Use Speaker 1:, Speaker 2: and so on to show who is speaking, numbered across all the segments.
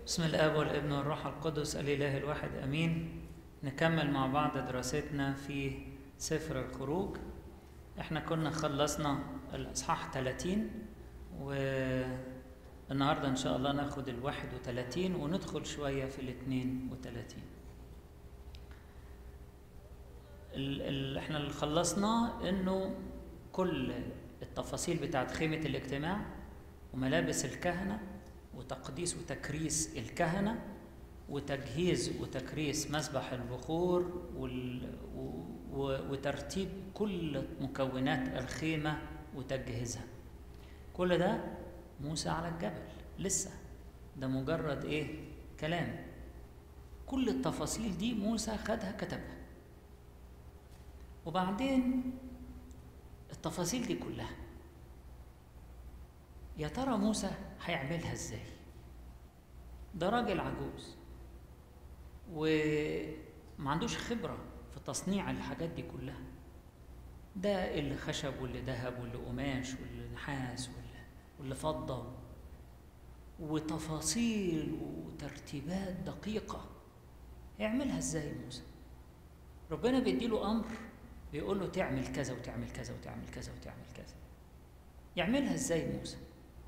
Speaker 1: بسم الاب والابن والروح القدس الاله الواحد امين نكمل مع بعض دراستنا في سفر الخروج احنا كنا خلصنا الاصحاح 30 والنهارده ان شاء الله ناخد ال 31 وندخل شويه في ال 32 ال ال احنا اللي خلصناه انه كل التفاصيل بتاعت خيمه الاجتماع وملابس الكهنه وتقديس وتكريس الكهنه وتجهيز وتكريس مسبح البخور وال... و... و... وترتيب كل مكونات الخيمه وتجهيزها كل ده موسى على الجبل لسه ده مجرد ايه كلام كل التفاصيل دي موسى خدها كتبها وبعدين التفاصيل دي كلها يا ترى موسى هيعملها ازاي ده راجل عجوز وما عندوش خبرة في تصنيع الحاجات دي كلها ده اللي خشب واللي ذهب واللي قماش واللي نحاس واللي, واللي فضة وتفاصيل وترتيبات دقيقة يعملها ازاي موسى ربنا بيديله أمر بيقول له تعمل كذا وتعمل كذا وتعمل كذا وتعمل كذا يعملها ازاي موسى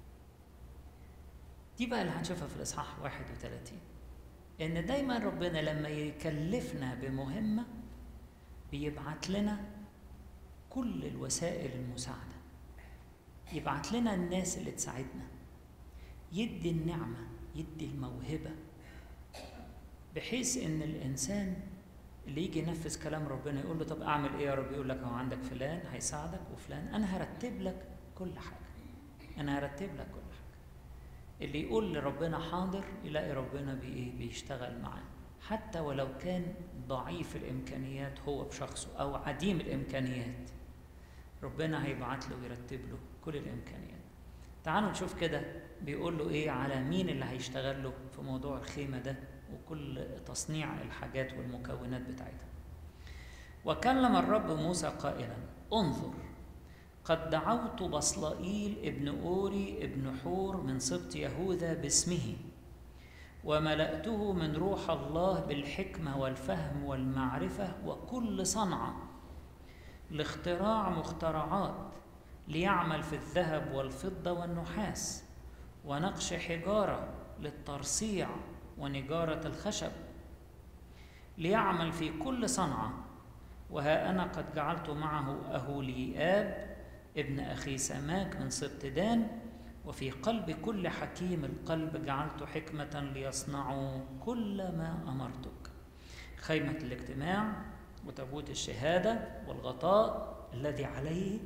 Speaker 1: دي بقى اللي هنشوفها في الاصحاح 31 ان دايما ربنا لما يكلفنا بمهمه بيبعت لنا كل الوسائل المساعده يبعت لنا الناس اللي تساعدنا يدي النعمه يدي الموهبه بحيث ان الانسان اللي يجي ينفذ كلام ربنا يقول له طب اعمل ايه يا رب يقول لك هو عندك فلان هيساعدك وفلان انا هرتب لك كل حاجه انا هرتب لك كل حاجه اللي يقول لربنا حاضر يلاقي ربنا بايه بيشتغل معاه حتى ولو كان ضعيف الامكانيات هو بشخصه او عديم الامكانيات ربنا هيبعت له ويرتب له كل الامكانيات تعالوا نشوف كده بيقول له ايه على مين اللي هيشتغل له في موضوع الخيمه ده وكل تصنيع الحاجات والمكونات بتاعتها وكلم الرب موسى قائلا انظر قد دعوت بصلائيل ابن أوري ابن حور من سبط يهوذا باسمه وملأته من روح الله بالحكمة والفهم والمعرفة وكل صنعة لاختراع مخترعات ليعمل في الذهب والفضة والنحاس ونقش حجارة للترصيع ونجارة الخشب ليعمل في كل صنعة وها أنا قد جعلت معه أهوليآب ابن أخي سماك من سبط دان وفي قلب كل حكيم القلب جعلت حكمة ليصنعوا كل ما أمرتك خيمة الاجتماع وتابوت الشهادة والغطاء الذي عليه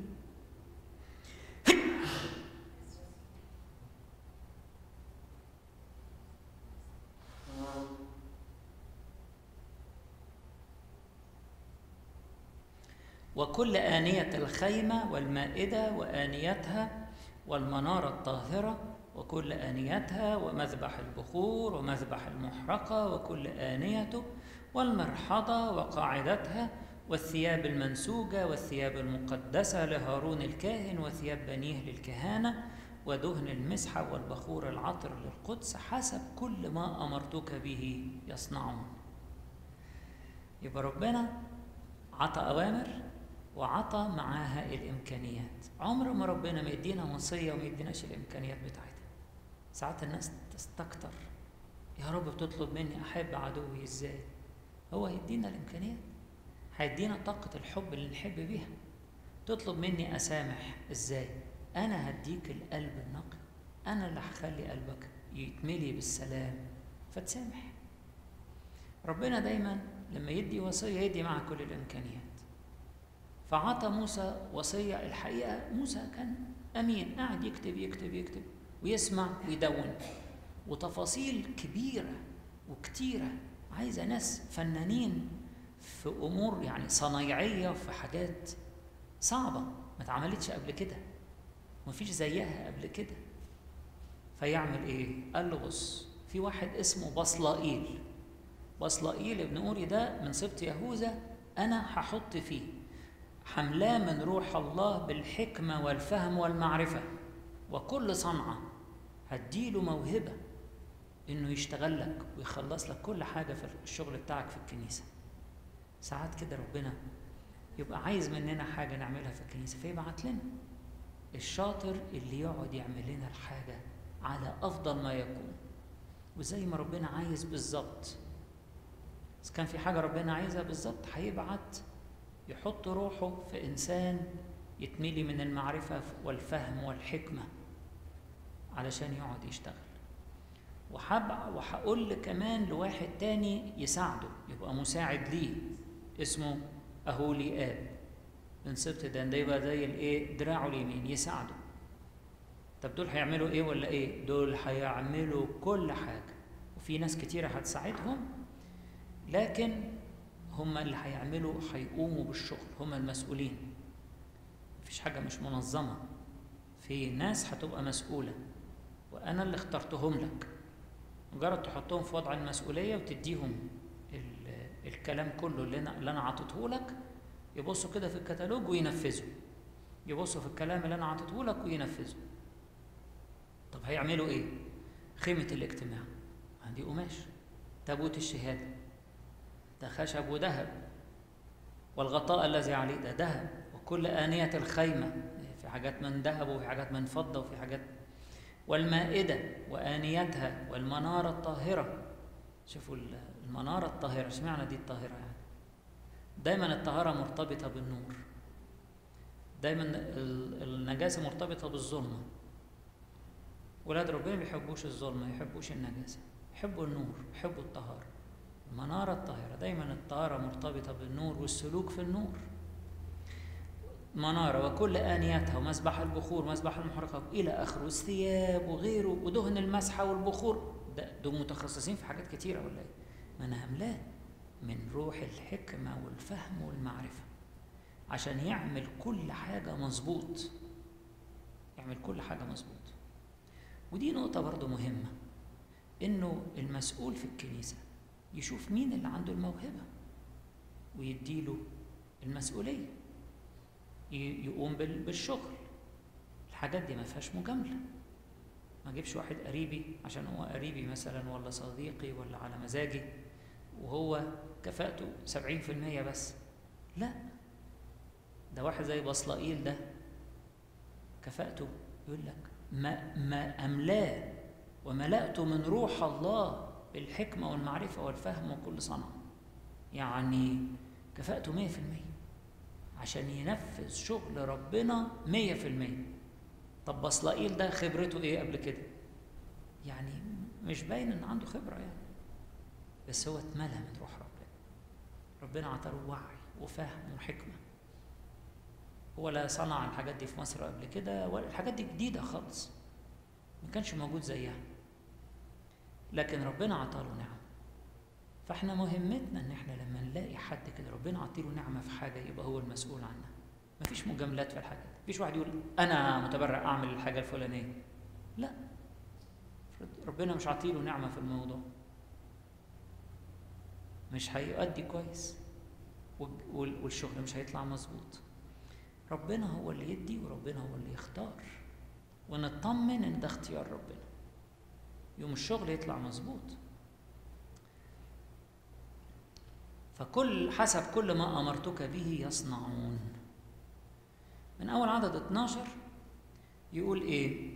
Speaker 1: وكل آنية الخيمة والمائدة وآنيتها والمنارة الطاهرة وكل آنيتها ومذبح البخور ومذبح المحرقة وكل آنيته والمرحضة وقاعدتها والثياب المنسوجة والثياب المقدسة لهارون الكاهن وثياب بنيه للكهانة ودهن المسحة والبخور العطر للقدس حسب كل ما أمرتك به يصنعون يبقى ربنا عطى أوامر وعطى معاها الامكانيات عمر ما ربنا ما يدينا وصيه وما يديناش الامكانيات بتاعتها ساعات الناس تستكتر يا رب بتطلب مني احب عدوي ازاي هو هيدينا الامكانيات هيدينا طاقه الحب اللي نحب بيها تطلب مني اسامح ازاي انا هديك القلب النقي انا اللي هخلي قلبك يتملي بالسلام فتسامح ربنا دايما لما يدي وصيه يدي معها كل الامكانيات فعطى موسى وصية الحقيقة موسى كان أمين قاعد يكتب يكتب يكتب ويسمع ويدون وتفاصيل كبيرة وكتيرة عايزة ناس فنانين في أمور يعني صنايعية في حاجات صعبة ما اتعملتش قبل كده مفيش زيها قبل كده فيعمل ايه؟ قال له بص في واحد اسمه بصلائيل بصلائيل ابن أوري ده من سبط يهوذا أنا هحط فيه حملاه من روح الله بالحكمة والفهم والمعرفة وكل صنعة هديله موهبة انه يشتغل لك ويخلص لك كل حاجه في الشغل بتاعك في الكنيسه ساعات كده ربنا يبقى عايز مننا حاجه نعملها في الكنيسه فيبعت لنا الشاطر اللي يقعد يعمل لنا الحاجه على افضل ما يكون وزي ما ربنا عايز بالظبط اذا كان في حاجه ربنا عايزها بالظبط هيبعت يحط روحه في انسان يتملي من المعرفه والفهم والحكمه علشان يقعد يشتغل وحب وهقول كمان لواحد تاني يساعده يبقى مساعد ليه اسمه اهولي اب من سبت ده ده يبقى زي الايه دراعه اليمين يساعده طب دول هيعملوا ايه ولا ايه دول هيعملوا كل حاجه وفي ناس كتيره هتساعدهم لكن هم اللي هيعملوا هيقوموا بالشغل هم المسؤولين مفيش حاجه مش منظمه في ناس هتبقى مسؤوله وانا اللي اخترتهم لك مجرد تحطهم في وضع المسؤوليه وتديهم الكلام كله اللي انا اللي انا عطيته لك يبصوا كده في الكتالوج وينفذوا يبصوا في الكلام اللي انا عطيته لك وينفذوا طب هيعملوا ايه خيمه الاجتماع دي قماش تابوت الشهاده ده خشب وذهب والغطاء الذي عليه ده ذهب وكل آنية الخيمة في حاجات من ذهب وفي حاجات من فضة وفي حاجات والمائدة وآنيتها والمنارة الطاهرة شوفوا المنارة الطاهرة اشمعنى دي الطاهرة يعني دايما الطهارة مرتبطة بالنور دايما النجاسة مرتبطة بالظلمة ولاد ربنا ما بيحبوش الظلمة ما يحبوش النجاسة يحبوا النور يحبوا الطهارة المنارة الطاهرة دايما الطهارة مرتبطة بالنور والسلوك في النور منارة وكل آنياتها ومسبح البخور مسبح المحرقات إلى آخره والثياب وغيره ودهن المسحة والبخور ده دول متخصصين في حاجات كتيرة ولا إيه؟ ما أنا هملاه من روح الحكمة والفهم والمعرفة عشان يعمل كل حاجة مظبوط يعمل كل حاجة مظبوط ودي نقطة برضو مهمة إنه المسؤول في الكنيسة يشوف مين اللي عنده الموهبة ويديله المسؤولية يقوم بالشغل الحاجات دي ما فيهاش مجاملة ما اجيبش واحد قريبي عشان هو قريبي مثلا ولا صديقي ولا على مزاجي وهو كفاءته سبعين في المية بس لا ده واحد زي بصلائيل ده كفاءته يقول لك ما, ما أملاه وملأته من روح الله بالحكمة والمعرفة والفهم وكل صنعة يعني كفاءته مية في المية عشان ينفذ شغل ربنا مية في المية طب بصلائيل ده خبرته ايه قبل كده يعني مش باين ان عنده خبرة يعني بس هو اتملى من روح ربنا ربنا عطاله وعي وفهم وحكمة هو لا صنع الحاجات دي في مصر قبل كده ولا الحاجات دي جديدة خالص ما كانش موجود زيها لكن ربنا عطاله نعم فاحنا مهمتنا ان احنا لما نلاقي حد كده ربنا عطيله نعمه في حاجه يبقى هو المسؤول عنها مفيش مجاملات في الحاجات مفيش واحد يقول انا متبرع اعمل الحاجه الفلانيه لا ربنا مش عطيله نعمه في الموضوع مش هيؤدي كويس والشغل مش هيطلع مظبوط ربنا هو اللي يدي وربنا هو اللي يختار ونطمن ان ده اختيار ربنا يوم الشغل يطلع مظبوط فكل حسب كل ما أمرتك به يصنعون من أول عدد 12 يقول إيه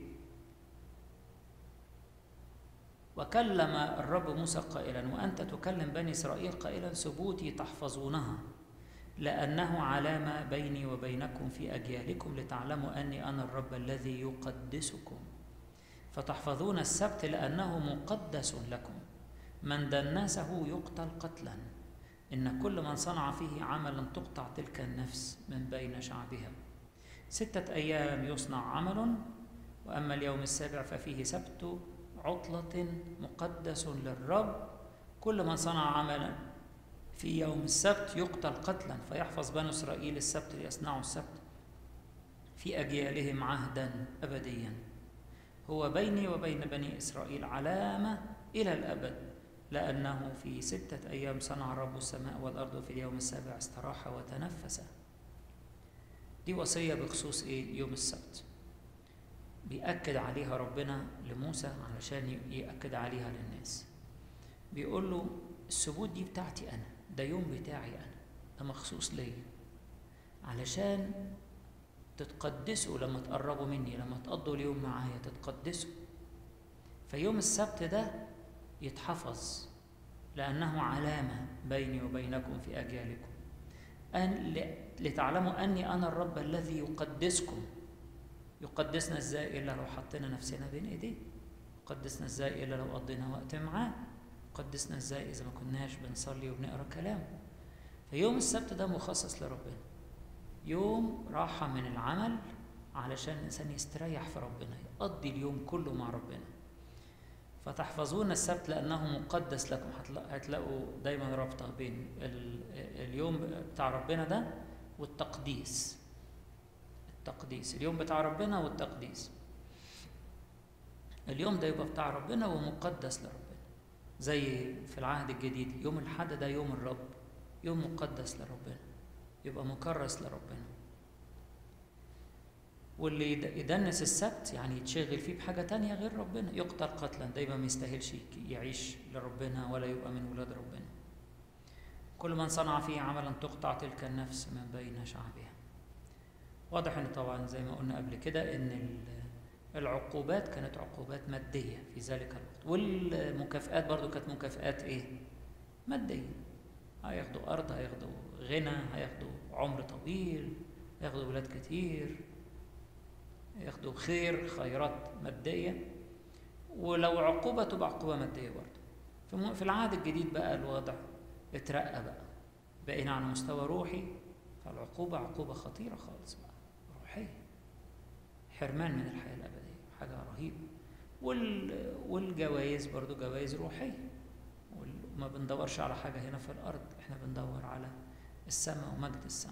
Speaker 1: وكلم الرب موسى قائلا وأنت تكلم بني إسرائيل قائلا ثبوتي تحفظونها لأنه علامة بيني وبينكم في أجيالكم لتعلموا أني أنا الرب الذي يقدسكم فتحفظون السبت لأنه مقدس لكم من دنسه يقتل قتلا إن كل من صنع فيه عملا تقطع تلك النفس من بين شعبها ستة أيام يصنع عمل وأما اليوم السابع ففيه سبت عطلة مقدس للرب كل من صنع عملا في يوم السبت يقتل قتلا فيحفظ بنو إسرائيل السبت ليصنعوا السبت في أجيالهم عهدا أبديا هو بيني وبين بني إسرائيل علامة إلى الأبد لأنه في ستة أيام صنع الرب السماء والأرض وفي اليوم السابع استراح وتنفس دي وصية بخصوص إيه؟ يوم السبت بيأكد عليها ربنا لموسى علشان يأكد عليها للناس بيقول له السبوت دي بتاعتي أنا ده يوم بتاعي أنا ده مخصوص ليا علشان تتقدسوا لما تقربوا مني لما تقضوا اليوم معايا تتقدسوا فيوم السبت ده يتحفظ لأنه علامة بيني وبينكم في أجيالكم أن لتعلموا أني أنا الرب الذي يقدسكم يقدسنا ازاي الا لو حطينا نفسنا بين ايديه يقدسنا ازاي الا لو قضينا وقت معاه يقدسنا ازاي اذا ما كناش بنصلي وبنقرا كلامه فيوم السبت ده مخصص لربنا يوم راحه من العمل علشان الانسان يستريح في ربنا يقضي اليوم كله مع ربنا فتحفظون السبت لانه مقدس لكم هتلاقوا دايما رابطه بين اليوم بتاع ربنا ده والتقديس التقديس اليوم بتاع ربنا والتقديس اليوم ده يبقى بتاع ربنا ومقدس لربنا زي في العهد الجديد يوم الحد ده يوم الرب يوم مقدس لربنا يبقى مكرس لربنا واللي يدنس السبت يعني يتشغل فيه بحاجة تانية غير ربنا يقتل قتلا دايما ما يستاهلش يعيش لربنا ولا يبقى من ولاد ربنا كل من صنع فيه عملا تقطع تلك النفس من بين شعبها واضح ان طبعا زي ما قلنا قبل كده ان العقوبات كانت عقوبات ماديه في ذلك الوقت والمكافئات برضو كانت مكافئات ايه ماديه هياخدوا ارض هياخدوا غنى هياخدوا عمر طويل هياخدوا ولاد كتير ياخدوا خير خيرات ماديه ولو عقوبه تبقى عقوبه ماديه برضو في العهد الجديد بقى الوضع اترقى بقى بقينا على مستوى روحي فالعقوبة عقوبة خطيرة خالص بقى روحية حرمان من الحياة الأبدية حاجة رهيبة وال... والجوائز برضو جوائز روحية وما بندورش على حاجة هنا في الأرض احنا بندور على السماء ومجد السماء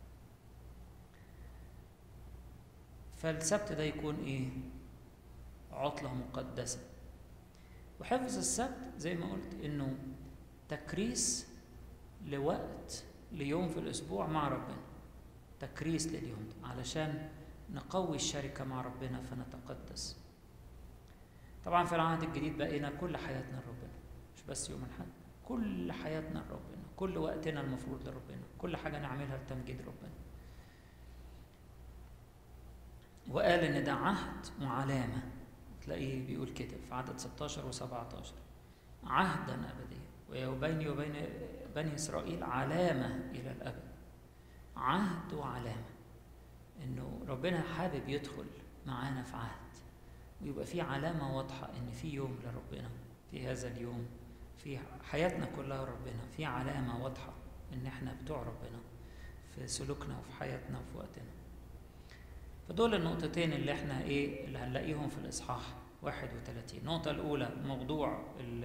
Speaker 1: فالسبت ده يكون ايه عطلة مقدسة وحفظ السبت زي ما قلت انه تكريس لوقت ليوم في الأسبوع مع ربنا تكريس لليوم ده علشان نقوي الشركة مع ربنا فنتقدس طبعا في العهد الجديد بقينا كل حياتنا لربنا مش بس يوم الحد كل حياتنا لربنا كل وقتنا المفروض لربنا كل حاجة نعملها لتمجيد ربنا وقال إن ده عهد وعلامة تلاقيه بيقول كده في عدد 16 و17 عهدا أبديا وبيني وبين بني إسرائيل علامة إلى الأبد عهد وعلامة إنه ربنا حابب يدخل معانا في عهد ويبقى في علامة واضحة إن في يوم لربنا في هذا اليوم في حياتنا كلها ربنا في علامة واضحة إن إحنا بتوع ربنا في سلوكنا وفي حياتنا وفي وقتنا فدول النقطتين اللي إحنا إيه اللي هنلاقيهم في الإصحاح 31 النقطة الأولى موضوع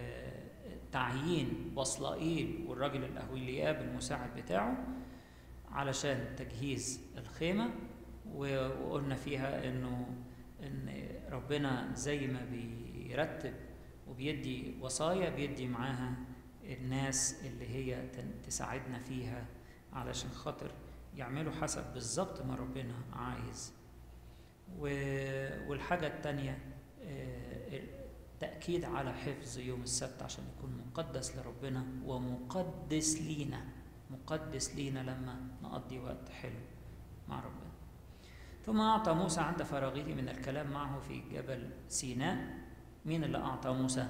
Speaker 1: تعيين بصلائيل والراجل الأهولياب المساعد بتاعه علشان تجهيز الخيمة وقلنا فيها إنه إن ربنا زي ما بيرتب وبيدي وصايا بيدي معاها الناس اللي هي تساعدنا فيها علشان خاطر يعملوا حسب بالظبط ما ربنا عايز والحاجة التانية تأكيد على حفظ يوم السبت عشان يكون مقدس لربنا ومقدس لينا مقدس لينا لما نقضي وقت حلو مع ربنا ثم أعطى موسى عند فراغه من الكلام معه في جبل سيناء مين اللي أعطى موسى؟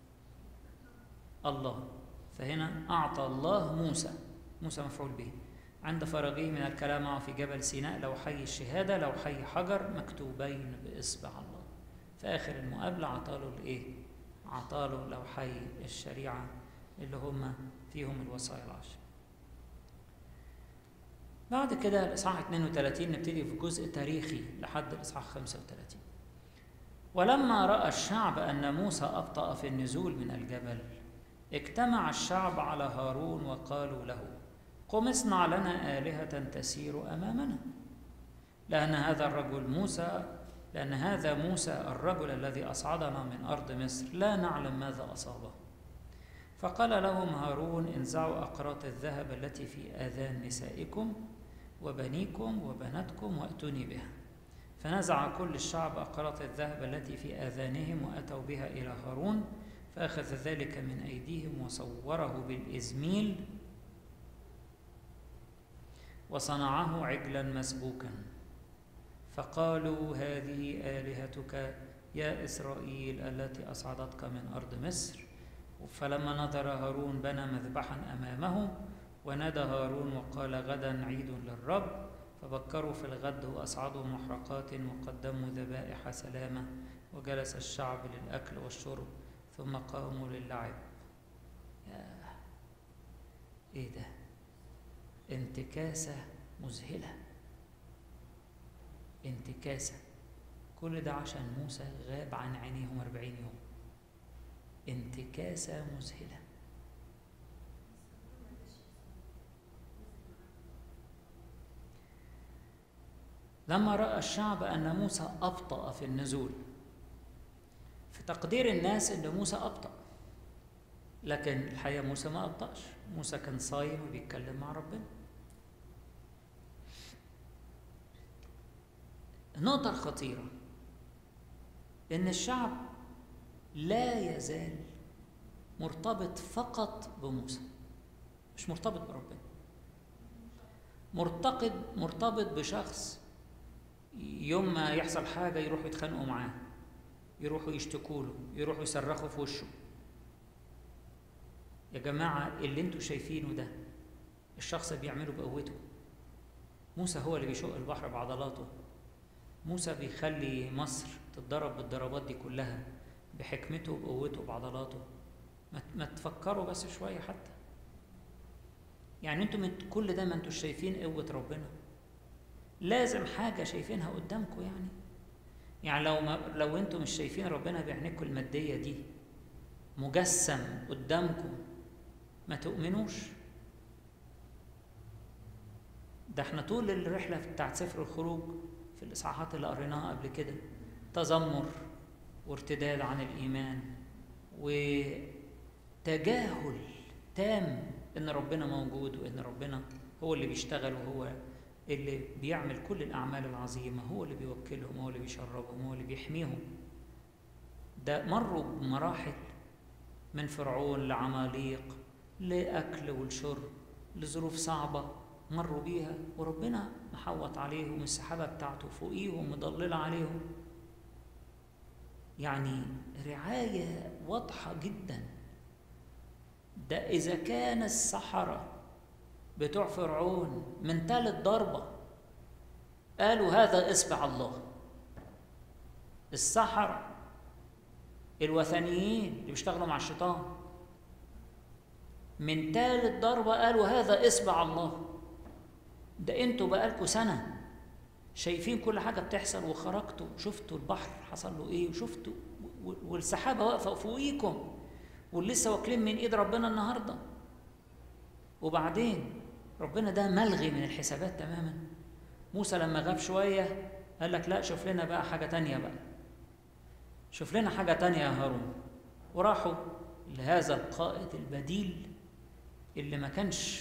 Speaker 1: الله فهنا أعطى الله موسى موسى مفعول به عند فراغه من الكلام معه في جبل سيناء لوحي الشهادة لوحي حجر مكتوبين بإصبع الله في آخر المقابلة عطاله الإيه؟ عطاله لوحي الشريعة اللي هم فيهم الوصايا العشر بعد كده الإصحاح 32 نبتدي في جزء تاريخي لحد الإصحاح 35 ولما رأى الشعب أن موسى أبطأ في النزول من الجبل اجتمع الشعب على هارون وقالوا له قم اصنع لنا آلهة تسير أمامنا لأن هذا الرجل موسى لأن هذا موسى الرجل الذي أصعدنا من أرض مصر لا نعلم ماذا أصابه فقال لهم هارون انزعوا أقراط الذهب التي في آذان نسائكم وبنيكم وبناتكم وأتوني بها فنزع كل الشعب أقراط الذهب التي في آذانهم وأتوا بها إلى هارون فأخذ ذلك من أيديهم وصوره بالإزميل وصنعه عجلا مسبوكا فقالوا هذه آلهتك يا إسرائيل التي أصعدتك من أرض مصر فلما نظر هارون بنى مذبحا أمامه ونادى هارون وقال غدا عيد للرب فبكروا في الغد وأصعدوا محرقات وقدموا ذبائح سلامة وجلس الشعب للأكل والشرب ثم قاموا للعب يا إيه ده انتكاسة مذهلة انتكاسة كل ده عشان موسى غاب عن عينيهم أربعين يوم انتكاسة مذهلة لما رأى الشعب أن موسى أبطأ في النزول في تقدير الناس أن موسى أبطأ لكن الحقيقة موسى ما أبطأش موسى كان صايم وبيتكلم مع ربنا النقطة الخطيرة إن الشعب لا يزال مرتبط فقط بموسى مش مرتبط بربنا مرتقد مرتبط بشخص يوم ما يحصل حاجة يروحوا يتخانقوا معاه يروحوا يشتكوا له يروحوا يصرخوا في وشه يا جماعة اللي انتوا شايفينه ده الشخص بيعمله بقوته موسى هو اللي بيشق البحر بعضلاته موسى بيخلي مصر تتضرب بالضربات دي كلها بحكمته وبقوته وبعضلاته ما تفكروا بس شوية حتى يعني انتوا من كل ده ما انتوا شايفين قوة ربنا لازم حاجة شايفينها قدامكم يعني يعني لو ما لو انتوا مش شايفين ربنا بعينيكم المادية دي مجسم قدامكم ما تؤمنوش ده احنا طول الرحلة بتاعت سفر الخروج في الإصحاحات اللي قريناها قبل كده تذمر وارتداد عن الإيمان وتجاهل تام إن ربنا موجود وإن ربنا هو اللي بيشتغل وهو اللي بيعمل كل الأعمال العظيمة هو اللي بيوكلهم هو اللي بيشربهم هو اللي بيحميهم ده مروا بمراحل من فرعون لعماليق لأكل والشرب لظروف صعبة مروا بيها وربنا محوط عليهم السحابة بتاعته فوقيهم مضللة عليهم يعني رعاية واضحة جدا ده إذا كان السحرة بتوع فرعون من ثالث ضربة قالوا هذا إصبع الله السحرة الوثنيين اللي بيشتغلوا مع الشيطان من ثالث ضربة قالوا هذا إصبع الله ده انتوا بقالكوا سنة شايفين كل حاجة بتحصل وخرجتوا شفتوا البحر حصل له ايه وشفتوا والسحابة واقفة فوقيكم ولسه واكلين من ايد ربنا النهارده وبعدين ربنا ده ملغي من الحسابات تماما موسى لما غاب شوية قال لك لا شوف لنا بقى حاجة تانية بقى شوف لنا حاجة تانية يا هارون وراحوا لهذا القائد البديل اللي ما كانش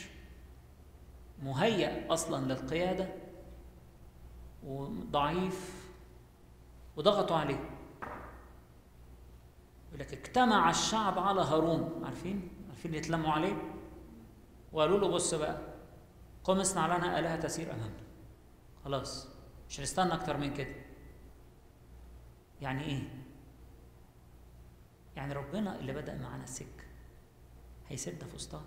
Speaker 1: مهيأ أصلا للقيادة وضعيف وضغطوا عليه يقول لك اجتمع الشعب على هارون عارفين عارفين يتلموا عليه وقالوا له بص بقى قم اصنع لنا آلهة تسير أمامنا خلاص مش هنستنى أكتر من كده يعني إيه؟ يعني ربنا اللي بدأ معانا السكة هيسد في وسطها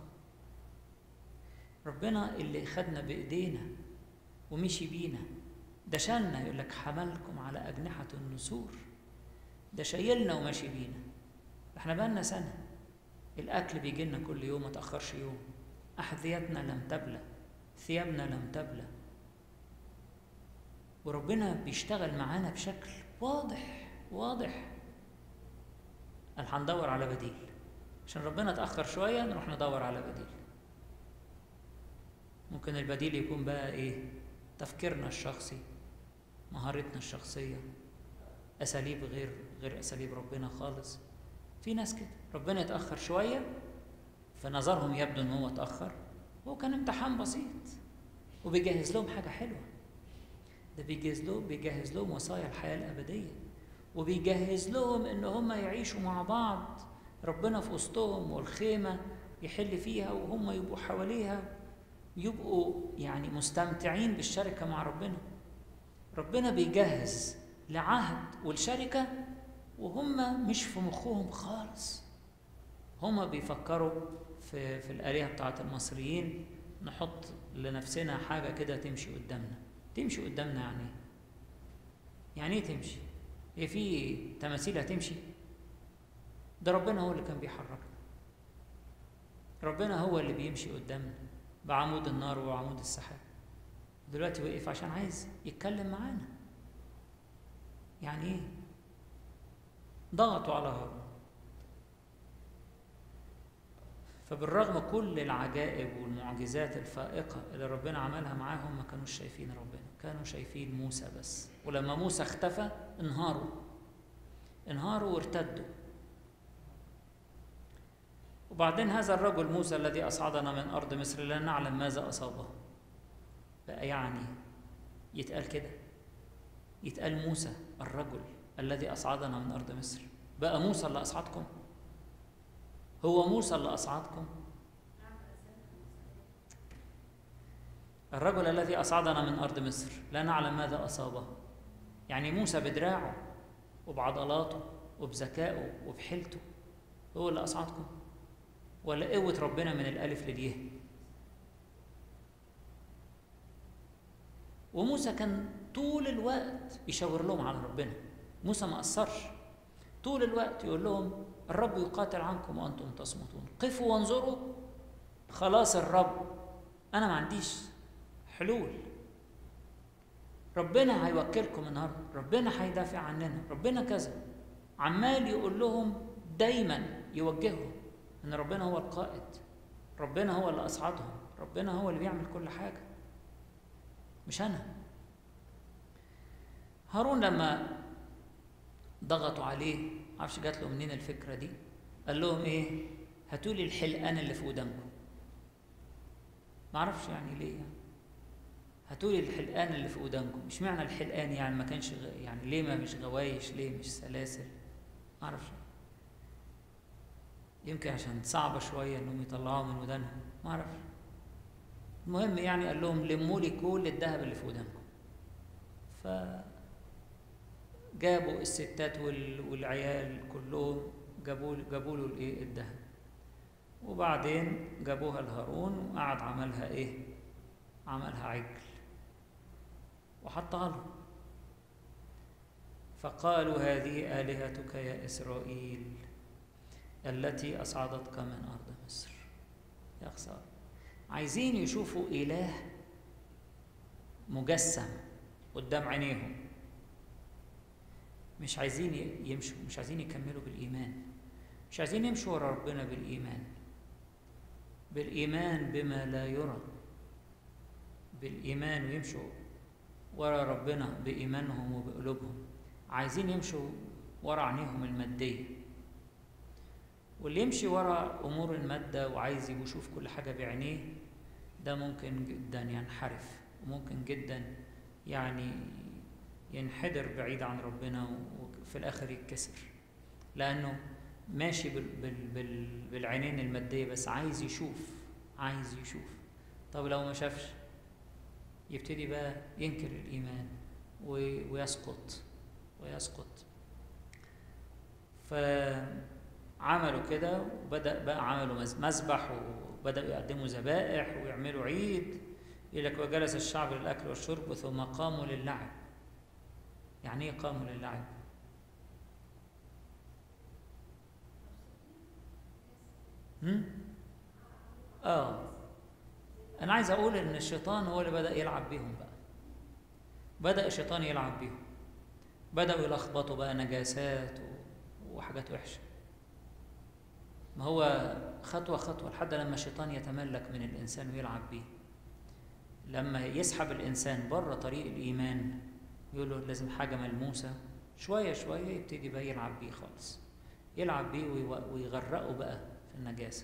Speaker 1: ربنا اللي خدنا بإيدينا ومشي بينا ده شالنا يقول لك حملكم على أجنحة النسور ده شايلنا وماشي بينا احنا بقالنا سنة الأكل بيجي لنا كل يوم ما تأخرش يوم أحذيتنا لم تبلى ثيابنا لم تبلى وربنا بيشتغل معانا بشكل واضح واضح قال هندور على بديل عشان ربنا اتأخر شوية نروح ندور على بديل ممكن البديل يكون بقى ايه تفكيرنا الشخصي مهارتنا الشخصية أساليب غير غير أساليب ربنا خالص في ناس كده ربنا يتأخر شوية فنظرهم يبدو إن هو اتأخر هو كان امتحان بسيط وبيجهز لهم حاجة حلوة ده بيجهز لهم بيجهز لهم وصايا الحياه الابديه وبيجهز لهم ان هم يعيشوا مع بعض ربنا في وسطهم والخيمه يحل فيها وهم يبقوا حواليها يبقوا يعني مستمتعين بالشركه مع ربنا ربنا بيجهز لعهد والشركه وهم مش في مخهم خالص هم بيفكروا في في الآلهة بتاعت المصريين نحط لنفسنا حاجة كده تمشي قدامنا تمشي قدامنا يعني ايه؟ يعني ايه تمشي؟ هي في تماثيل هتمشي؟ ده ربنا هو اللي كان بيحركنا ربنا هو اللي بيمشي قدامنا بعمود النار وعمود السحاب دلوقتي وقف عشان عايز يتكلم معانا يعني ايه ضغطوا على هارون فبالرغم كل العجائب والمعجزات الفائقة اللي ربنا عملها معاهم ما كانوش شايفين ربنا كانوا شايفين موسى بس ولما موسى اختفى انهاروا انهاروا وارتدوا وبعدين هذا الرجل موسى الذي أصعدنا من أرض مصر لا نعلم ماذا أصابه بقى يعني يتقال كده يتقال موسى الرجل الذي أصعدنا من أرض مصر بقى موسى اللي أصعدكم هو موسى اللي أصعدكم الرجل الذي أصعدنا من أرض مصر لا نعلم ماذا أصابه يعني موسى بدراعه وبعضلاته وبذكائه وبحيلته هو اللي أصعدكم ولا قوة ربنا من الألف لليه وموسى كان طول الوقت يشاور لهم على ربنا موسى ما قصرش طول الوقت يقول لهم الرب يقاتل عنكم وانتم تصمتون قفوا وانظروا خلاص الرب انا ما عنديش حلول ربنا هيوكلكم النهارده ربنا هيدافع عننا ربنا كذا عمال يقول لهم دايما يوجههم ان ربنا هو القائد ربنا هو اللي اصعدهم ربنا هو اللي بيعمل كل حاجه مش انا هارون لما ضغطوا عليه معرفش جات له منين الفكره دي قال لهم ايه هاتوا لي الحلقان اللي في ودانكم معرفش يعني ليه يعني هاتوا لي الحلقان اللي في ودانكم مش معنى الحلقان يعني ما كانش غ... يعني ليه ما مش غوايش ليه مش سلاسل معرفش يمكن عشان صعبة شوية انهم يطلعوها من ودانهم معرفش المهم يعني قال لهم لموا لي كل الذهب اللي في ودانكم ف جابوا الستات والعيال كلهم جابوا جابوا له الايه الذهب وبعدين جابوها لهارون وقعد عملها ايه عملها عجل وحطها له فقالوا هذه آلهتك يا إسرائيل التي أصعدتك من أرض مصر يا خسارة عايزين يشوفوا إله مجسم قدام عينيهم مش عايزين يمشوا مش عايزين يكملوا بالإيمان مش عايزين يمشوا ورا ربنا بالإيمان بالإيمان بما لا يرى بالإيمان ويمشوا ورا ربنا بإيمانهم وبقلوبهم عايزين يمشوا ورا عينيهم المادية واللي يمشي ورا أمور المادة وعايز يشوف كل حاجة بعينيه ده ممكن جدا ينحرف وممكن جدا يعني ينحدر بعيد عن ربنا وفي الآخر يتكسر لأنه ماشي بال بال بال بالعينين المادية بس عايز يشوف عايز يشوف طب لو ما شافش يبتدي بقى ينكر الإيمان ويسقط ويسقط فعملوا كده وبدأ بقى عملوا مذبح وبدأوا يقدموا ذبائح ويعملوا عيد يقول لك وجلس الشعب للأكل والشرب ثم قاموا للعب يعني ايه قاموا للعب هم؟ اه انا عايز اقول ان الشيطان هو اللي بدا يلعب بيهم بقى بدا الشيطان يلعب بيهم بداوا يلخبطوا بقى نجاسات وحاجات وحشه ما هو خطوه خطوه لحد لما الشيطان يتملك من الانسان ويلعب بيه لما يسحب الانسان بره طريق الايمان يقول له لازم حاجه ملموسه شويه شويه يبتدي بقى يلعب بيه خالص يلعب بيه ويغرقه بقى في النجاسه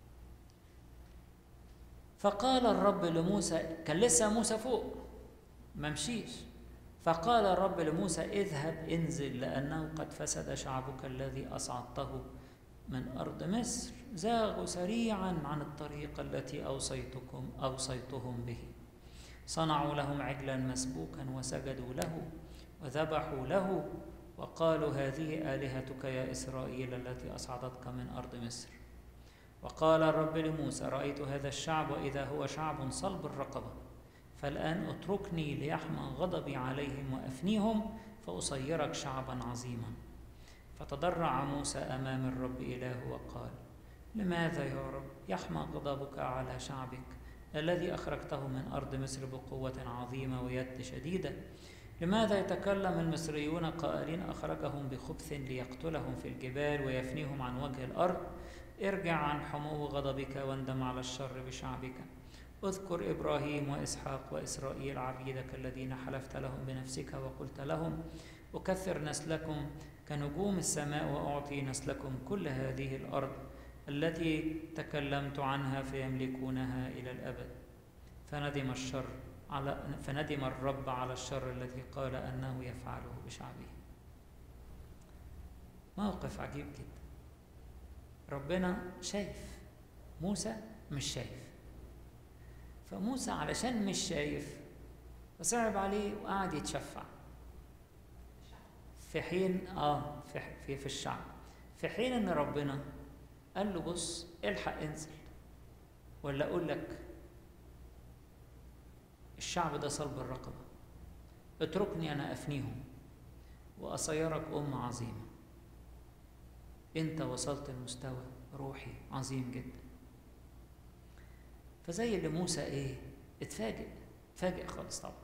Speaker 1: فقال الرب لموسى كان لسه موسى فوق ما مشيش فقال الرب لموسى اذهب انزل لأنه قد فسد شعبك الذي أصعدته من أرض مصر زاغوا سريعا عن الطريق التي أوصيتكم أوصيتهم به صنعوا لهم عجلا مسبوكا وسجدوا له وذبحوا له وقالوا هذه آلهتك يا إسرائيل التي أصعدتك من أرض مصر وقال الرب لموسى رأيت هذا الشعب وإذا هو شعب صلب الرقبة فالآن اتركني ليحمى غضبي عليهم وأفنيهم فأصيرك شعبا عظيما فتضرع موسى أمام الرب إله وقال لماذا يا رب يحمى غضبك على شعبك الذي أخرجته من أرض مصر بقوة عظيمة ويد شديدة لماذا يتكلم المصريون قائلين أخرجهم بخبث ليقتلهم في الجبال ويفنيهم عن وجه الأرض ارجع عن حمو غضبك واندم على الشر بشعبك اذكر إبراهيم وإسحاق وإسرائيل عبيدك الذين حلفت لهم بنفسك وقلت لهم أكثر نسلكم كنجوم السماء وأعطي نسلكم كل هذه الأرض التي تكلمت عنها فيملكونها إلى الأبد فندم الشر على فندم الرب على الشر الذي قال أنه يفعله بشعبه موقف عجيب جدا ربنا شايف موسى مش شايف فموسى علشان مش شايف فصعب عليه وقعد يتشفع في حين اه في في, في الشعب في حين ان ربنا قال له بص الحق انزل ولا اقول لك الشعب ده صلب الرقبه اتركني انا افنيهم واصيرك ام عظيمه انت وصلت لمستوى روحي عظيم جدا فزي اللي موسى ايه اتفاجئ اتفاجئ خالص طبعا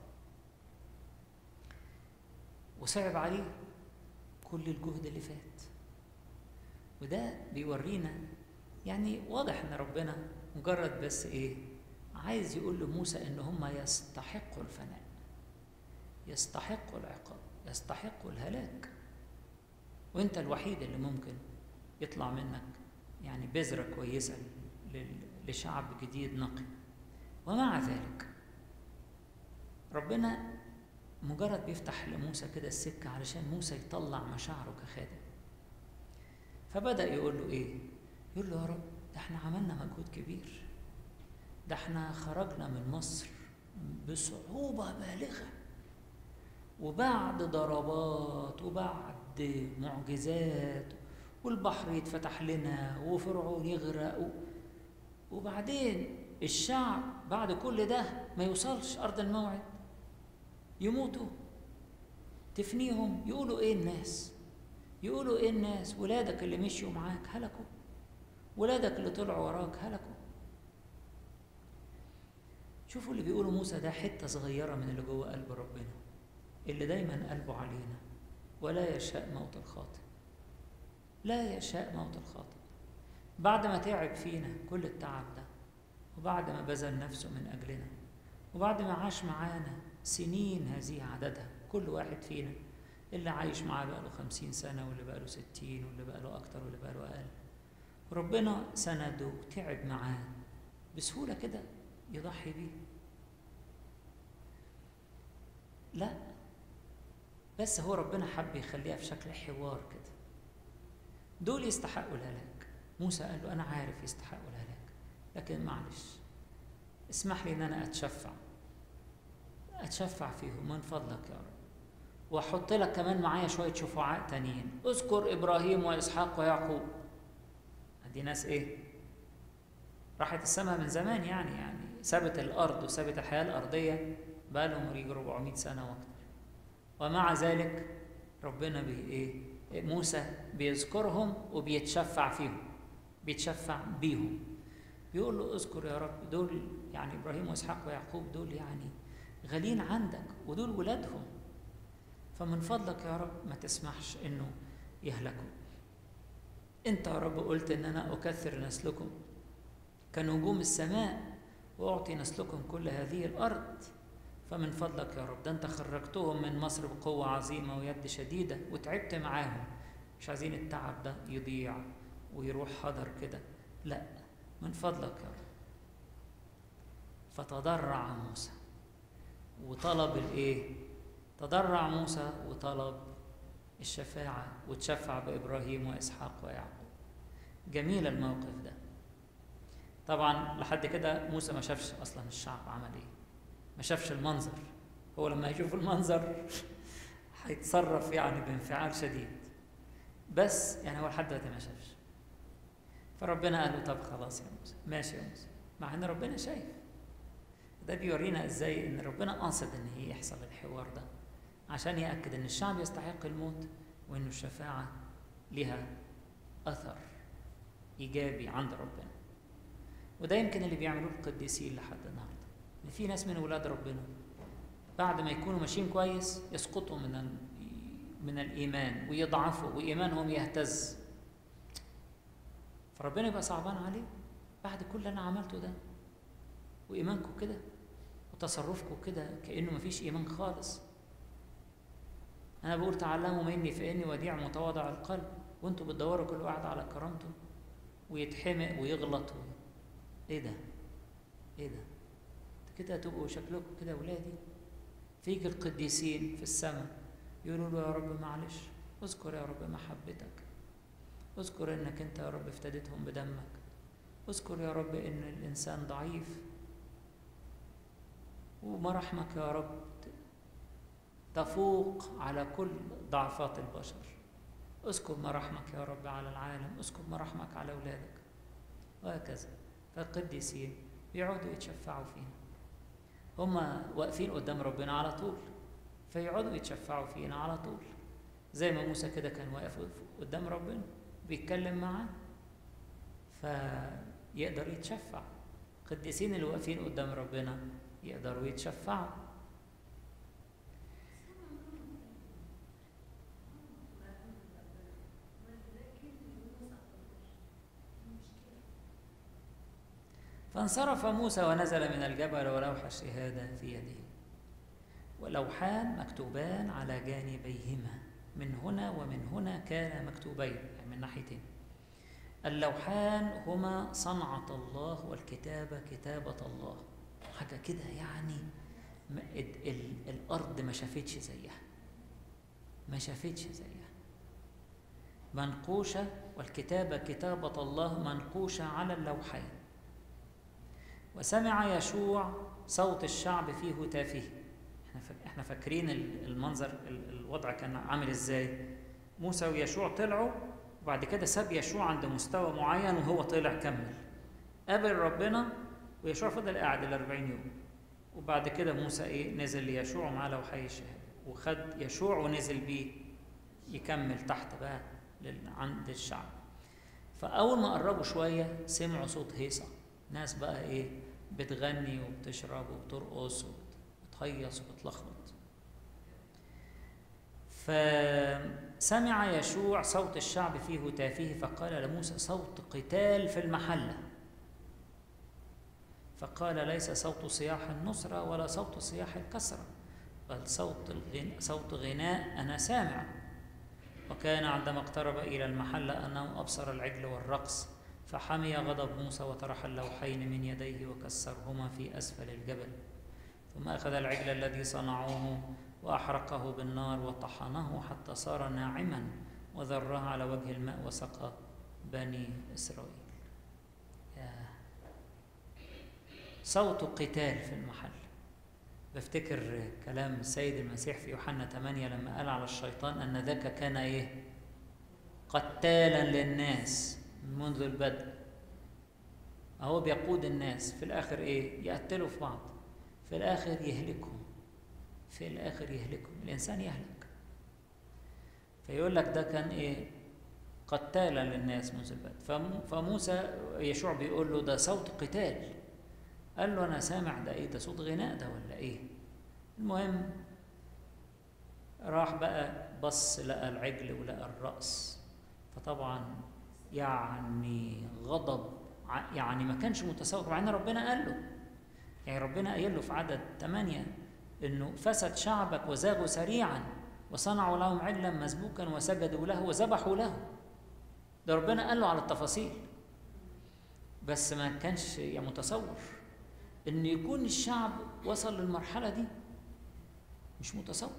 Speaker 1: وصعب عليه كل الجهد اللي فات وده بيورينا يعني واضح ان ربنا مجرد بس ايه عايز يقول لموسى ان هم يستحقوا الفناء يستحقوا العقاب يستحقوا الهلاك وانت الوحيد اللي ممكن يطلع منك يعني بذرة كويسة لشعب جديد نقي ومع ذلك ربنا مجرد بيفتح لموسى كده السكة علشان موسى يطلع مشاعره كخادم فبدأ يقول له إيه؟ يقول له يا رب ده احنا عملنا مجهود كبير ده احنا خرجنا من مصر بصعوبة بالغة وبعد ضربات وبعد معجزات والبحر يتفتح لنا وفرعون يغرق وبعدين الشعب بعد كل ده ما يوصلش أرض الموعد يموتوا تفنيهم يقولوا ايه الناس يقولوا ايه الناس ولادك اللي مشيوا معاك هلكوا ولادك اللي طلعوا وراك هلكوا شوفوا اللي بيقولوا موسى ده حته صغيره من اللي جوه قلب ربنا اللي دايما قلبه علينا ولا يشاء موت الخاطئ لا يشاء موت الخاطئ بعد ما تعب فينا كل التعب ده وبعد ما بذل نفسه من اجلنا وبعد ما عاش معانا سنين هذه عددها كل واحد فينا اللي عايش معاه بقاله خمسين سنة واللي بقاله ستين واللي بقاله أكتر واللي بقاله أقل وربنا سنده وتعب معاه بسهولة كده يضحي بيه لا بس هو ربنا حب يخليها في شكل حوار كده دول يستحقوا الهلاك موسى قال له أنا عارف يستحقوا الهلاك لكن معلش اسمح لي إن أنا أتشفع أتشفع فيهم من فضلك يا رب وأحط لك كمان معايا شوية شفعاء تانيين اذكر إبراهيم وإسحاق ويعقوب دي ناس إيه راحت السماء من زمان يعني يعني سابت الأرض وسابت الحياة الأرضية بقى لهم يجي 400 سنة وأكتر ومع ذلك ربنا بي إيه موسى بيذكرهم وبيتشفع فيهم بيتشفع بيهم بيقول له اذكر يا رب دول يعني ابراهيم واسحاق ويعقوب دول يعني غاليين عندك ودول ولادهم فمن فضلك يا رب ما تسمحش انه يهلكوا انت يا رب قلت ان انا اكثر نسلكم كنجوم السماء واعطي نسلكم كل هذه الارض فمن فضلك يا رب ده انت خرجتهم من مصر بقوه عظيمه ويد شديده وتعبت معاهم مش عايزين التعب ده يضيع ويروح حضر كده لا من فضلك يا رب فتضرع موسى وطلب الايه تضرع موسى وطلب الشفاعة وتشفع بإبراهيم وإسحاق ويعقوب جميل الموقف ده طبعا لحد كده موسى ما شافش أصلا الشعب عمل إيه ما شافش المنظر هو لما يشوف المنظر هيتصرف يعني بانفعال شديد بس يعني هو لحد دلوقتي ما شافش فربنا قال له طب خلاص يا موسى ماشي يا موسى مع ان ربنا شايف ده بيورينا ازاي ان ربنا قاصد ان هي يحصل الحوار ده عشان ياكد ان الشعب يستحق الموت وان الشفاعه لها اثر ايجابي عند ربنا وده يمكن اللي بيعملوه القديسين لحد النهارده ان في ناس من اولاد ربنا بعد ما يكونوا ماشيين كويس يسقطوا من من الايمان ويضعفوا وايمانهم يهتز فربنا يبقى صعبان عليه بعد كل اللي انا عملته ده وايمانكم كده وتصرفكم كده كانه مفيش ايمان خالص انا بقول تعلموا مني فاني وديع متواضع القلب وانتوا بتدوروا كل واحد على كرامته ويتحمق ويغلط ايه ده ايه ده كده تبقوا شكلكم كده ولادي فيك القديسين في السماء يقولوا له يا رب معلش اذكر يا رب محبتك اذكر انك انت يا رب افتديتهم بدمك اذكر يا رب ان الانسان ضعيف ومراحمك يا رب تفوق على كل ضعفات البشر اذكر مراحمك يا رب على العالم اذكر مراحمك على اولادك وهكذا فالقديسين بيقعدوا يتشفعوا فينا هم واقفين قدام ربنا على طول فيقعدوا يتشفعوا فينا على طول زي ما موسى كده كان واقف قدام ربنا بيتكلم معاه فيقدر يتشفع القديسين اللي واقفين قدام ربنا يقدروا يتشفعوا فانصرف موسى ونزل من الجبل ولوح الشهادة في يده ولوحان مكتوبان على جانبيهما من هنا ومن هنا كان مكتوبين يعني من ناحيتين اللوحان هما صنعة الله والكتابة كتابة الله حاجة كده يعني ال ال الأرض ما شافتش زيها ما شافتش زيها منقوشة والكتابة كتابة الله منقوشة على اللوحين وسمع يشوع صوت الشعب في هتافه احنا احنا فاكرين المنظر الوضع كان عامل ازاي موسى ويشوع طلعوا وبعد كده ساب يشوع عند مستوى معين وهو طلع كمل قابل ربنا ويشوع فضل قاعد ال 40 يوم وبعد كده موسى ايه نزل ليشوع ومعاه لوحي الشهاده وخد يشوع ونزل بيه يكمل تحت بقى عند الشعب فاول ما قربوا شويه سمعوا صوت هيصه ناس بقى ايه بتغني وبتشرب وبترقص وبتهيص وبتلخبط فسمع يشوع صوت الشعب في هتافه فقال لموسى صوت قتال في المحله فقال ليس صوت صياح النصرة ولا صوت صياح الكسرة بل صوت الغن... صوت غناء أنا سامع وكان عندما اقترب إلى المحلة أنه أبصر العجل والرقص فحمي غضب موسى وطرح اللوحين من يديه وكسرهما في أسفل الجبل ثم أخذ العجل الذي صنعوه وأحرقه بالنار وطحنه حتى صار ناعما وذره على وجه الماء وسقى بني إسرائيل صوت قتال في المحل بفتكر كلام السيد المسيح في يوحنا 8 لما قال على الشيطان أن ذاك كان إيه قتالا للناس منذ البدء هو بيقود الناس في الآخر إيه يقتلوا في بعض في الآخر يهلكهم في الآخر يهلكهم الإنسان يهلك فيقول لك ده كان إيه قتالا للناس منذ البدء فموسى يشوع بيقول له ده صوت قتال قال له انا سامع ده ايه ده صوت غناء ده ولا ايه المهم راح بقى بص لقى العجل ولقى الرأس فطبعا يعني غضب يعني ما كانش متصور مع ان ربنا قال له يعني ربنا قايل له في عدد ثمانية انه فسد شعبك وزاغوا سريعا وصنعوا لهم عجلا مسبوكا وسجدوا له وذبحوا له ده ربنا قال له على التفاصيل بس ما كانش يعني متصور ان يكون الشعب وصل للمرحله دي مش متصور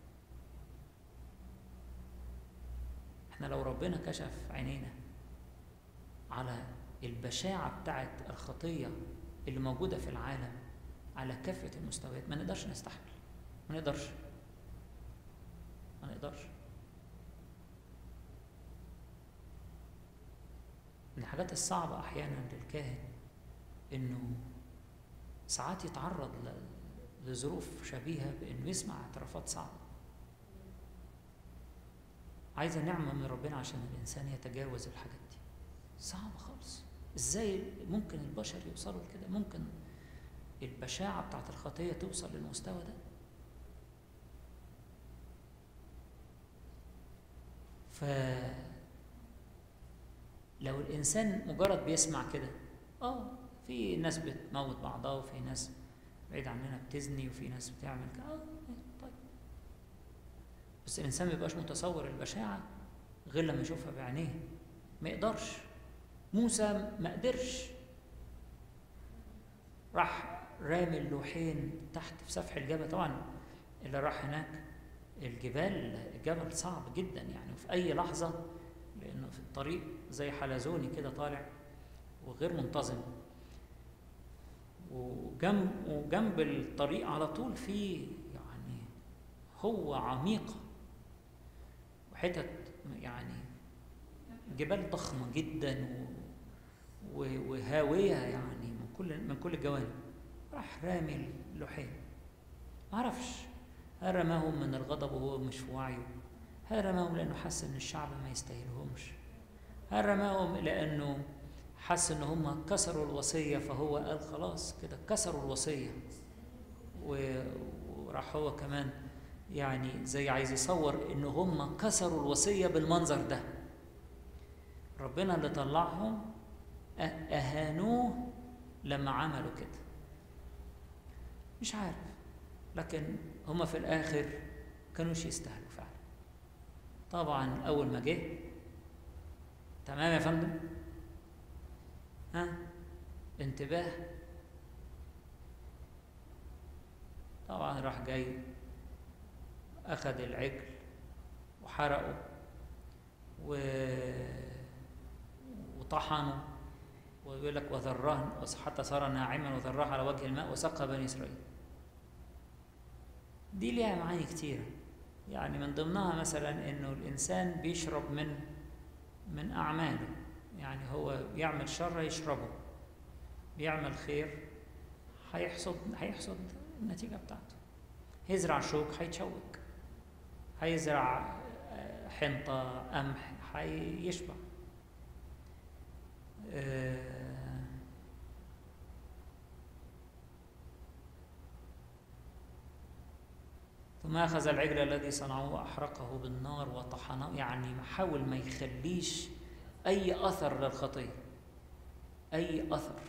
Speaker 1: احنا لو ربنا كشف عينينا على البشاعة بتاعت الخطية اللي موجودة في العالم على كافة المستويات ما نقدرش نستحمل ما نقدرش ما نقدرش من الحاجات الصعبة أحيانا للكاهن إنه ساعات يتعرض لظروف شبيهة بإنه يسمع اعترافات صعبة عايزة نعمة من ربنا عشان الإنسان يتجاوز الحاجات دي صعبة خالص إزاي ممكن البشر يوصلوا لكده ممكن البشاعة بتاعت الخطية توصل للمستوى ده ف لو الإنسان مجرد بيسمع كده آه في ناس بتموت بعضها وفي ناس بعيد عننا بتزني وفي ناس بتعمل كده آه طيب بس الإنسان ما يبقاش متصور البشاعة غير لما يشوفها بعينيه ما يقدرش موسى ما قدرش راح رامي اللوحين تحت في سفح الجبل طبعا اللي راح هناك الجبال الجبل صعب جدا يعني وفي اي لحظه لانه في الطريق زي حلزوني كده طالع وغير منتظم وجنب وجنب الطريق على طول في يعني هو عميقه وحتت يعني جبال ضخمه جدا وهاويه يعني من كل من كل الجوانب راح رامي اللوحين معرفش هل رماهم من الغضب وهو مش في وعيه هل رماهم لانه حس ان الشعب ما يستاهلهمش هل رماهم لانه حس ان هم كسروا الوصيه فهو قال خلاص كده كسروا الوصيه وراح هو كمان يعني زي عايز يصور ان هم كسروا الوصيه بالمنظر ده ربنا اللي طلعهم اهانوه لما عملوا كده مش عارف لكن هما في الاخر كانوش يستاهلوا فعلا طبعا اول ما جه تمام يا فندم ها انتباه طبعا راح جاي اخذ العجل وحرقه و... وطحنه ويقول لك وذراه حتى صار ناعما وذراه على وجه الماء وسقى بني اسرائيل دي ليها معاني كتيرة يعني من ضمنها مثلا انه الانسان بيشرب من من اعماله يعني هو يعمل شر يشربه بيعمل خير هيحصد هيحصد النتيجة بتاعته هيزرع شوك هيتشوك هيزرع حنطة قمح هيشبع ثم أخذ العجل الذي صنعوه وأحرقه بالنار وطحنه يعني حاول ما يخليش أي أثر للخطية أي أثر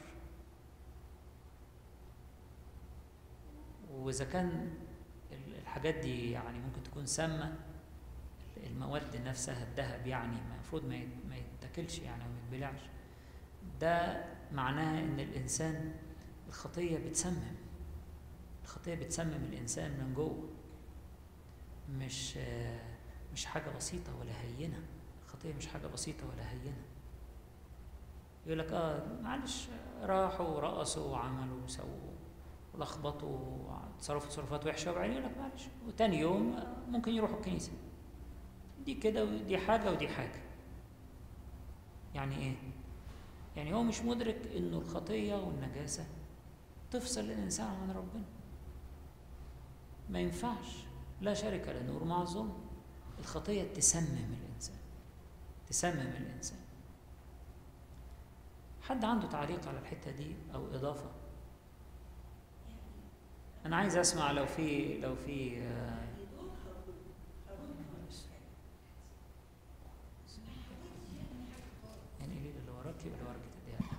Speaker 1: وإذا كان الحاجات دي يعني ممكن تكون سامة المواد نفسها الذهب يعني المفروض ما يتاكلش يعني وما يتبلعش ده معناها ان الانسان الخطيه بتسمم الخطيه بتسمم الانسان من جوه مش مش حاجه بسيطه ولا هينه الخطيه مش حاجه بسيطه ولا هينه يقول لك اه معلش راحوا ورقصوا وعملوا وسووا ولخبطوا وتصرفوا تصرفات وحشه وبعدين يقول لك معلش وتاني يوم ممكن يروحوا الكنيسه دي كده ودي حاجه ودي حاجه يعني ايه يعني هو مش مدرك انه الخطيه والنجاسه تفصل الانسان عن ربنا ما ينفعش لا شركه للنور مع الظلم الخطيه تسمم الانسان تسمم الانسان حد عنده تعليق على الحته دي او اضافه انا عايز اسمع لو في لو في آه يعني قولي اللي وراكي واللي وراكي تديها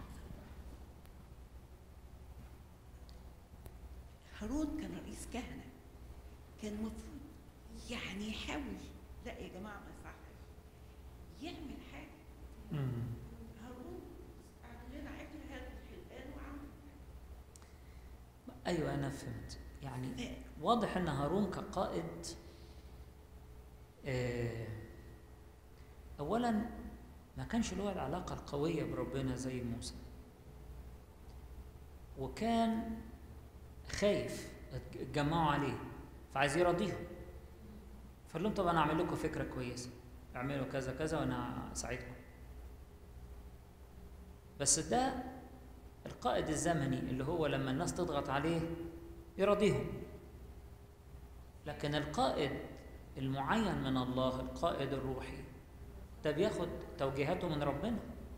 Speaker 2: هارون كان رئيس كهنة كان المفروض يعني يحاول لا يا جماعة ما يصحش يعمل حاجة هارون عمل لنا عجل هذا الحلقان وعمل
Speaker 1: ايوه انا فهمت يعني واضح ان هارون كقائد آه، اولا ما كانش له العلاقه القويه بربنا زي موسى وكان خايف اتجمعوا عليه فعايز يراضيهم فقال لهم طب انا اعمل لكم فكره كويسه اعملوا كذا كذا وانا اساعدكم بس ده القائد الزمني اللي هو لما الناس تضغط عليه يراضيهم لكن القائد المعين من الله القائد الروحي ده بياخد توجيهاته من ربنا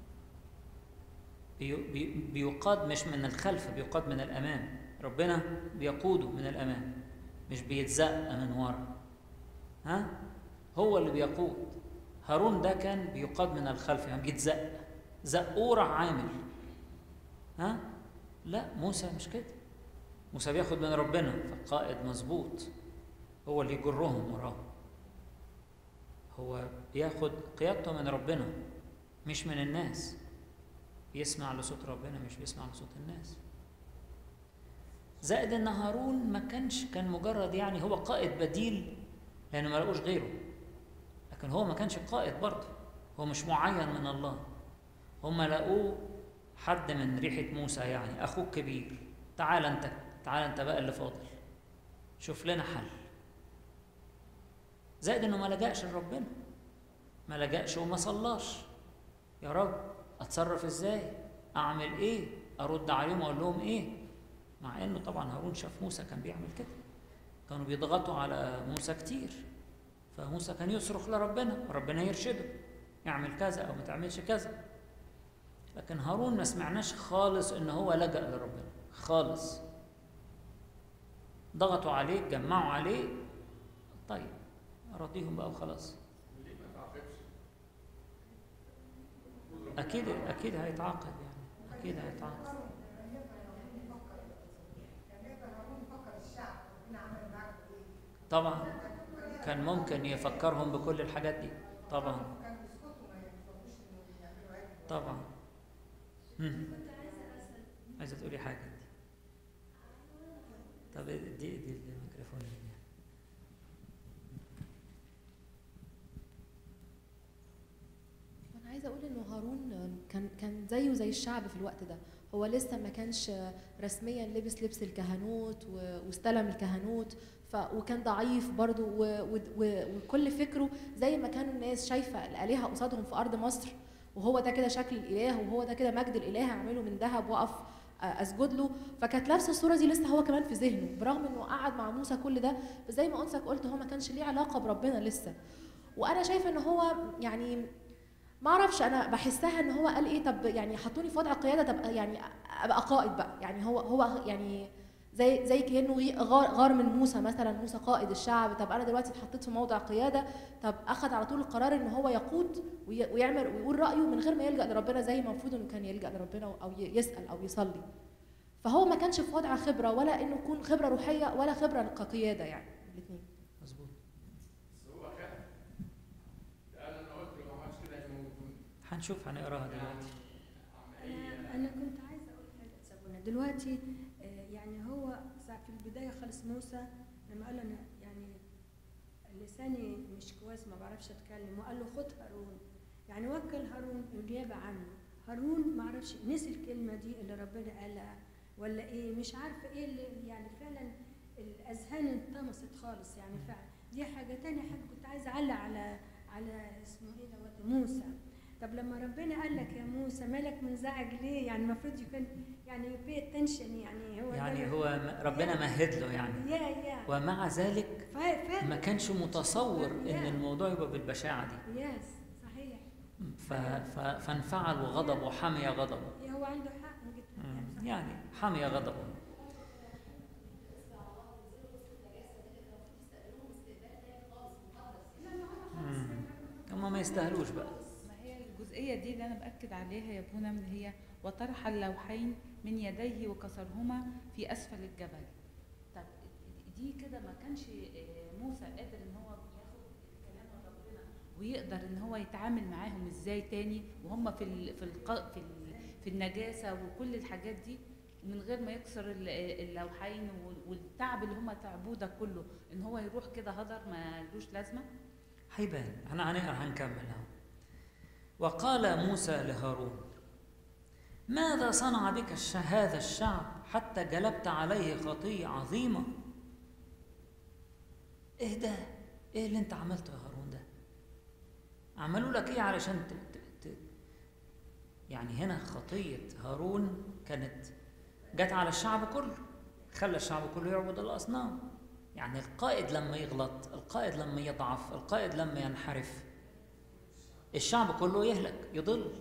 Speaker 1: بي- بي- بيقاد مش من الخلف بيقاد من الامام ربنا بيقوده من الامام مش بيتزق من ورا ها هو اللي بيقود هارون ده كان بيقاد من الخلف يعني بيتزق زقوه راح عامل ها لا موسى مش كده موسى بياخد من ربنا فالقائد مظبوط هو اللي يجرهم وراه هو بياخد قيادته من ربنا مش من الناس بيسمع لصوت ربنا مش بيسمع لصوت الناس زائد ان هارون ما كانش كان مجرد يعني هو قائد بديل لان ما لقوش غيره لكن هو ما كانش قائد برضه هو مش معين من الله هم لقوه حد من ريحة موسى يعني أخوك كبير تعال أنت تعال أنت بقى اللي فاضل شوف لنا حل زائد إنه ما لجأش لربنا ما لجأش وما صلاش يا رب أتصرف إزاي أعمل إيه أرد عليهم وأقول لهم إيه مع إنه طبعا هارون شاف موسى كان بيعمل كده كانوا بيضغطوا على موسى كتير فموسى كان يصرخ لربنا وربنا يرشده اعمل كذا أو ما تعملش كذا لكن هارون ما سمعناش خالص ان هو لجأ لربنا خالص ضغطوا عليه جمعوا عليه طيب راضيهم بقى وخلاص اكيد اكيد هيتعاقب يعني اكيد هيتعاقب طبعا كان ممكن يفكرهم بكل الحاجات دي طبعا طبعا مم. عايزه تقولي حاجه انت طب دي دي الميكروفون دي.
Speaker 3: انا عايزه اقول انه هارون كان كان زيه زي الشعب في الوقت ده هو لسه ما كانش رسميا لبس لبس الكهنوت و- واستلم الكهنوت ف وكان ضعيف برضه و- و- و- وكل فكره زي ما كانوا الناس شايفه الالهه قصادهم في ارض مصر وهو ده كده شكل الاله وهو ده كده مجد الاله اعمله من ذهب واقف اسجد له فكانت لابسه الصوره دي لسه هو كمان في ذهنه برغم انه قعد مع موسى كل ده بس زي ما انسك قلت هو ما كانش ليه علاقه بربنا لسه وانا شايفه ان هو يعني ما اعرفش انا بحسها ان هو قال ايه طب يعني حطوني في وضع قياده طب يعني ابقى قائد بقى يعني هو هو يعني زي زي كانه غي- غار, غار من موسى مثلا موسى قائد الشعب طب انا دلوقتي اتحطيت في موضع قياده طب اخذ على طول القرار ان هو يقود وي- ويعمل ويقول رايه من غير ما يلجا لربنا زي ما المفروض انه كان يلجا لربنا او ي- يسال او يصلي فهو ما كانش في وضع خبره ولا انه يكون خبره روحيه ولا خبره كقياده يعني الاثنين
Speaker 1: مظبوط
Speaker 4: بس هو خاف قال انا قلت لو ما عملش كده هيموتوني
Speaker 1: هنشوف هنقراها دلوقتي
Speaker 5: أنا, أنا كنت عايزة أقول حاجة سابونا دلوقتي آه، يعني هو ساعة في البداية خالص موسى لما قال له أنا يعني لساني مش كويس ما بعرفش أتكلم وقال له خد هارون يعني وكل هارون النيابة عنه هارون ما عرفش نسي الكلمة دي اللي ربنا قالها ولا إيه مش عارفة إيه اللي يعني فعلا الأذهان انطمست خالص يعني فعلا دي حاجة تانية حاجة كنت عايزة أعلق على على اسمه إيه دوت موسى طب لما ربنا قال لك يا موسى مالك منزعج ليه؟ يعني المفروض يكون يعني pay attention يعني هو ده
Speaker 1: يعني
Speaker 5: اللي-
Speaker 1: هو م- ربنا مهد له يعني
Speaker 5: يا يا
Speaker 1: ومع ذلك
Speaker 5: فا- فا-
Speaker 1: ما كانش متصور ان الموضوع يبقى بالبشاعه دي
Speaker 5: يس صحيح
Speaker 1: ف... ف... فانفعل وغضب وحمي غضبه
Speaker 5: يا هو عنده حق جدا يعني
Speaker 1: مم.
Speaker 5: صحيح.
Speaker 1: يعني حمي غضبه مم. هم ما يستاهلوش بقى
Speaker 6: ما هي الجزئية دي اللي أنا بأكد عليها يا بونا من هي وطرح اللوحين من يديه وكسرهما في أسفل الجبل. طب دي كده ما كانش آه، موسى قادر إن هو ياخد كلام من ربنا ويقدر إن هو يتعامل معاهم إزاي تاني وهم في ال في الق في ال في النجاسة وكل الحاجات دي من غير ما يكسر ال- اللوحين وال- والتعب اللي هم تعبوه ده كله ان هو يروح كده هدر ما لوش لازمه
Speaker 1: هيبان احنا هنقرا هنكمل اهو وقال موسى لهارون ماذا صنع بك الش- هذا الشعب حتى جلبت عليه خطية عظيمة ايه ده ايه اللي انت عملته يا هارون ده عملوا لك ايه علشان ت... ت... ت... يعني هنا خطية هارون كانت جت على الشعب كله خلى الشعب كله يعبد الأصنام يعني القائد لما يغلط القائد لما يضعف القائد لما ينحرف الشعب كله يهلك يضل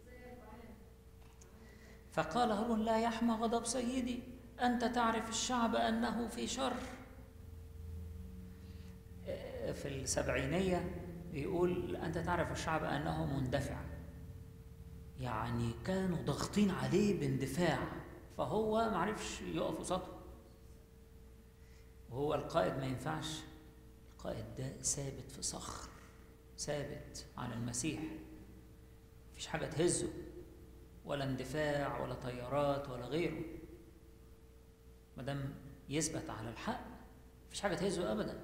Speaker 1: فقال هارون لا يحمى غضب سيدي أنت تعرف الشعب أنه في شر في السبعينية يقول أنت تعرف الشعب أنه مندفع يعني كانوا ضاغطين عليه باندفاع فهو معرفش يقف قصادهم وهو القائد ما ينفعش القائد ده ثابت في صخر ثابت على المسيح مفيش حاجة تهزه ولا اندفاع ولا طيارات ولا غيره ما دام يثبت على الحق مفيش حاجة تهزه أبدا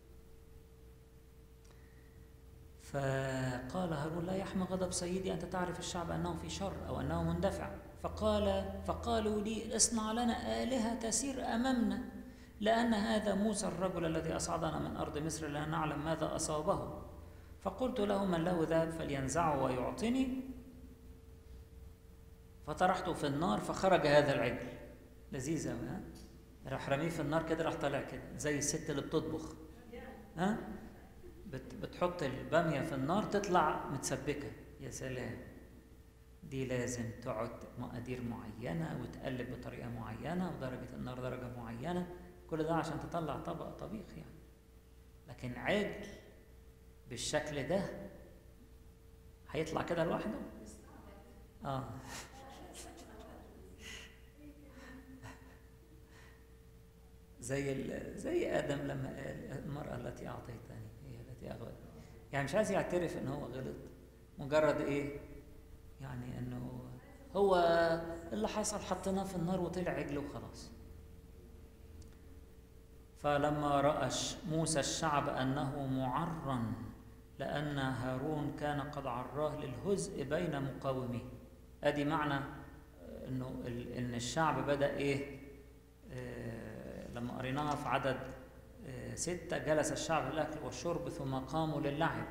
Speaker 1: فقال هارون لا يحمى غضب سيدي أنت تعرف الشعب أنه في شر أو أنه مندفع فقال فقالوا لي اصنع لنا آلهة تسير أمامنا لأن هذا موسى الرجل الذي أصعدنا من أرض مصر لا نعلم ماذا أصابه فقلت له من له ذهب فلينزعه ويعطني فطرحته في النار فخرج هذا العجل لذيذ أوي ها راح رميه في النار كده راح طالع كده زي الست اللي بتطبخ ها بت بتحط البامية في النار تطلع متسبكة يا سلام دي لازم تقعد مقادير معينة وتقلب بطريقة معينة ودرجة النار درجة معينة كل ده عشان تطلع طبق طبيخ يعني لكن عجل بالشكل ده هيطلع كده لوحده اه زي ال- زي ادم لما قال المراه التي اعطيتني هي التي اغوتني يعني مش عايز يعترف ان هو غلط مجرد ايه يعني انه هو اللي حصل حطيناه في النار وطلع عجل وخلاص فلما راى ش- موسى الشعب انه معرا لان هارون كان قد عراه للهزء بين مقاوميه ادي معنى انه ال- ان الشعب بدا ايه آه، لما قريناها في عدد آه، ستة جلس الشعب للأكل والشرب ثم قاموا للعب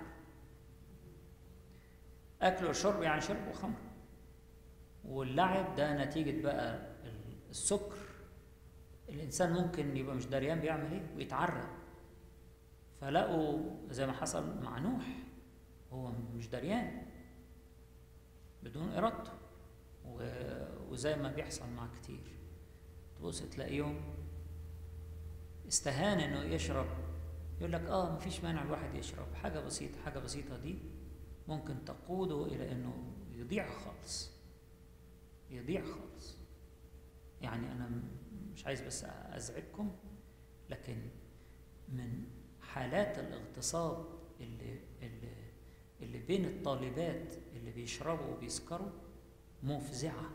Speaker 1: أكل وشرب يعني شرب وخمر واللعب ده نتيجة بقى ال- السكر الإنسان ممكن يبقى مش دريان بيعمل إيه ويتعرى فلقوا زي ما حصل مع نوح هو مش دريان بدون إرادته و- وزي ما بيحصل مع كتير تبص تلاقيهم استهان انه يشرب يقول لك اه مفيش مانع الواحد يشرب حاجه بسيطه حاجه بسيطه دي ممكن تقوده الى انه يضيع خالص يضيع خالص يعني انا م- مش عايز بس ازعجكم لكن من حالات الاغتصاب اللي اللي اللي بين الطالبات اللي بيشربوا وبيسكروا مفزعه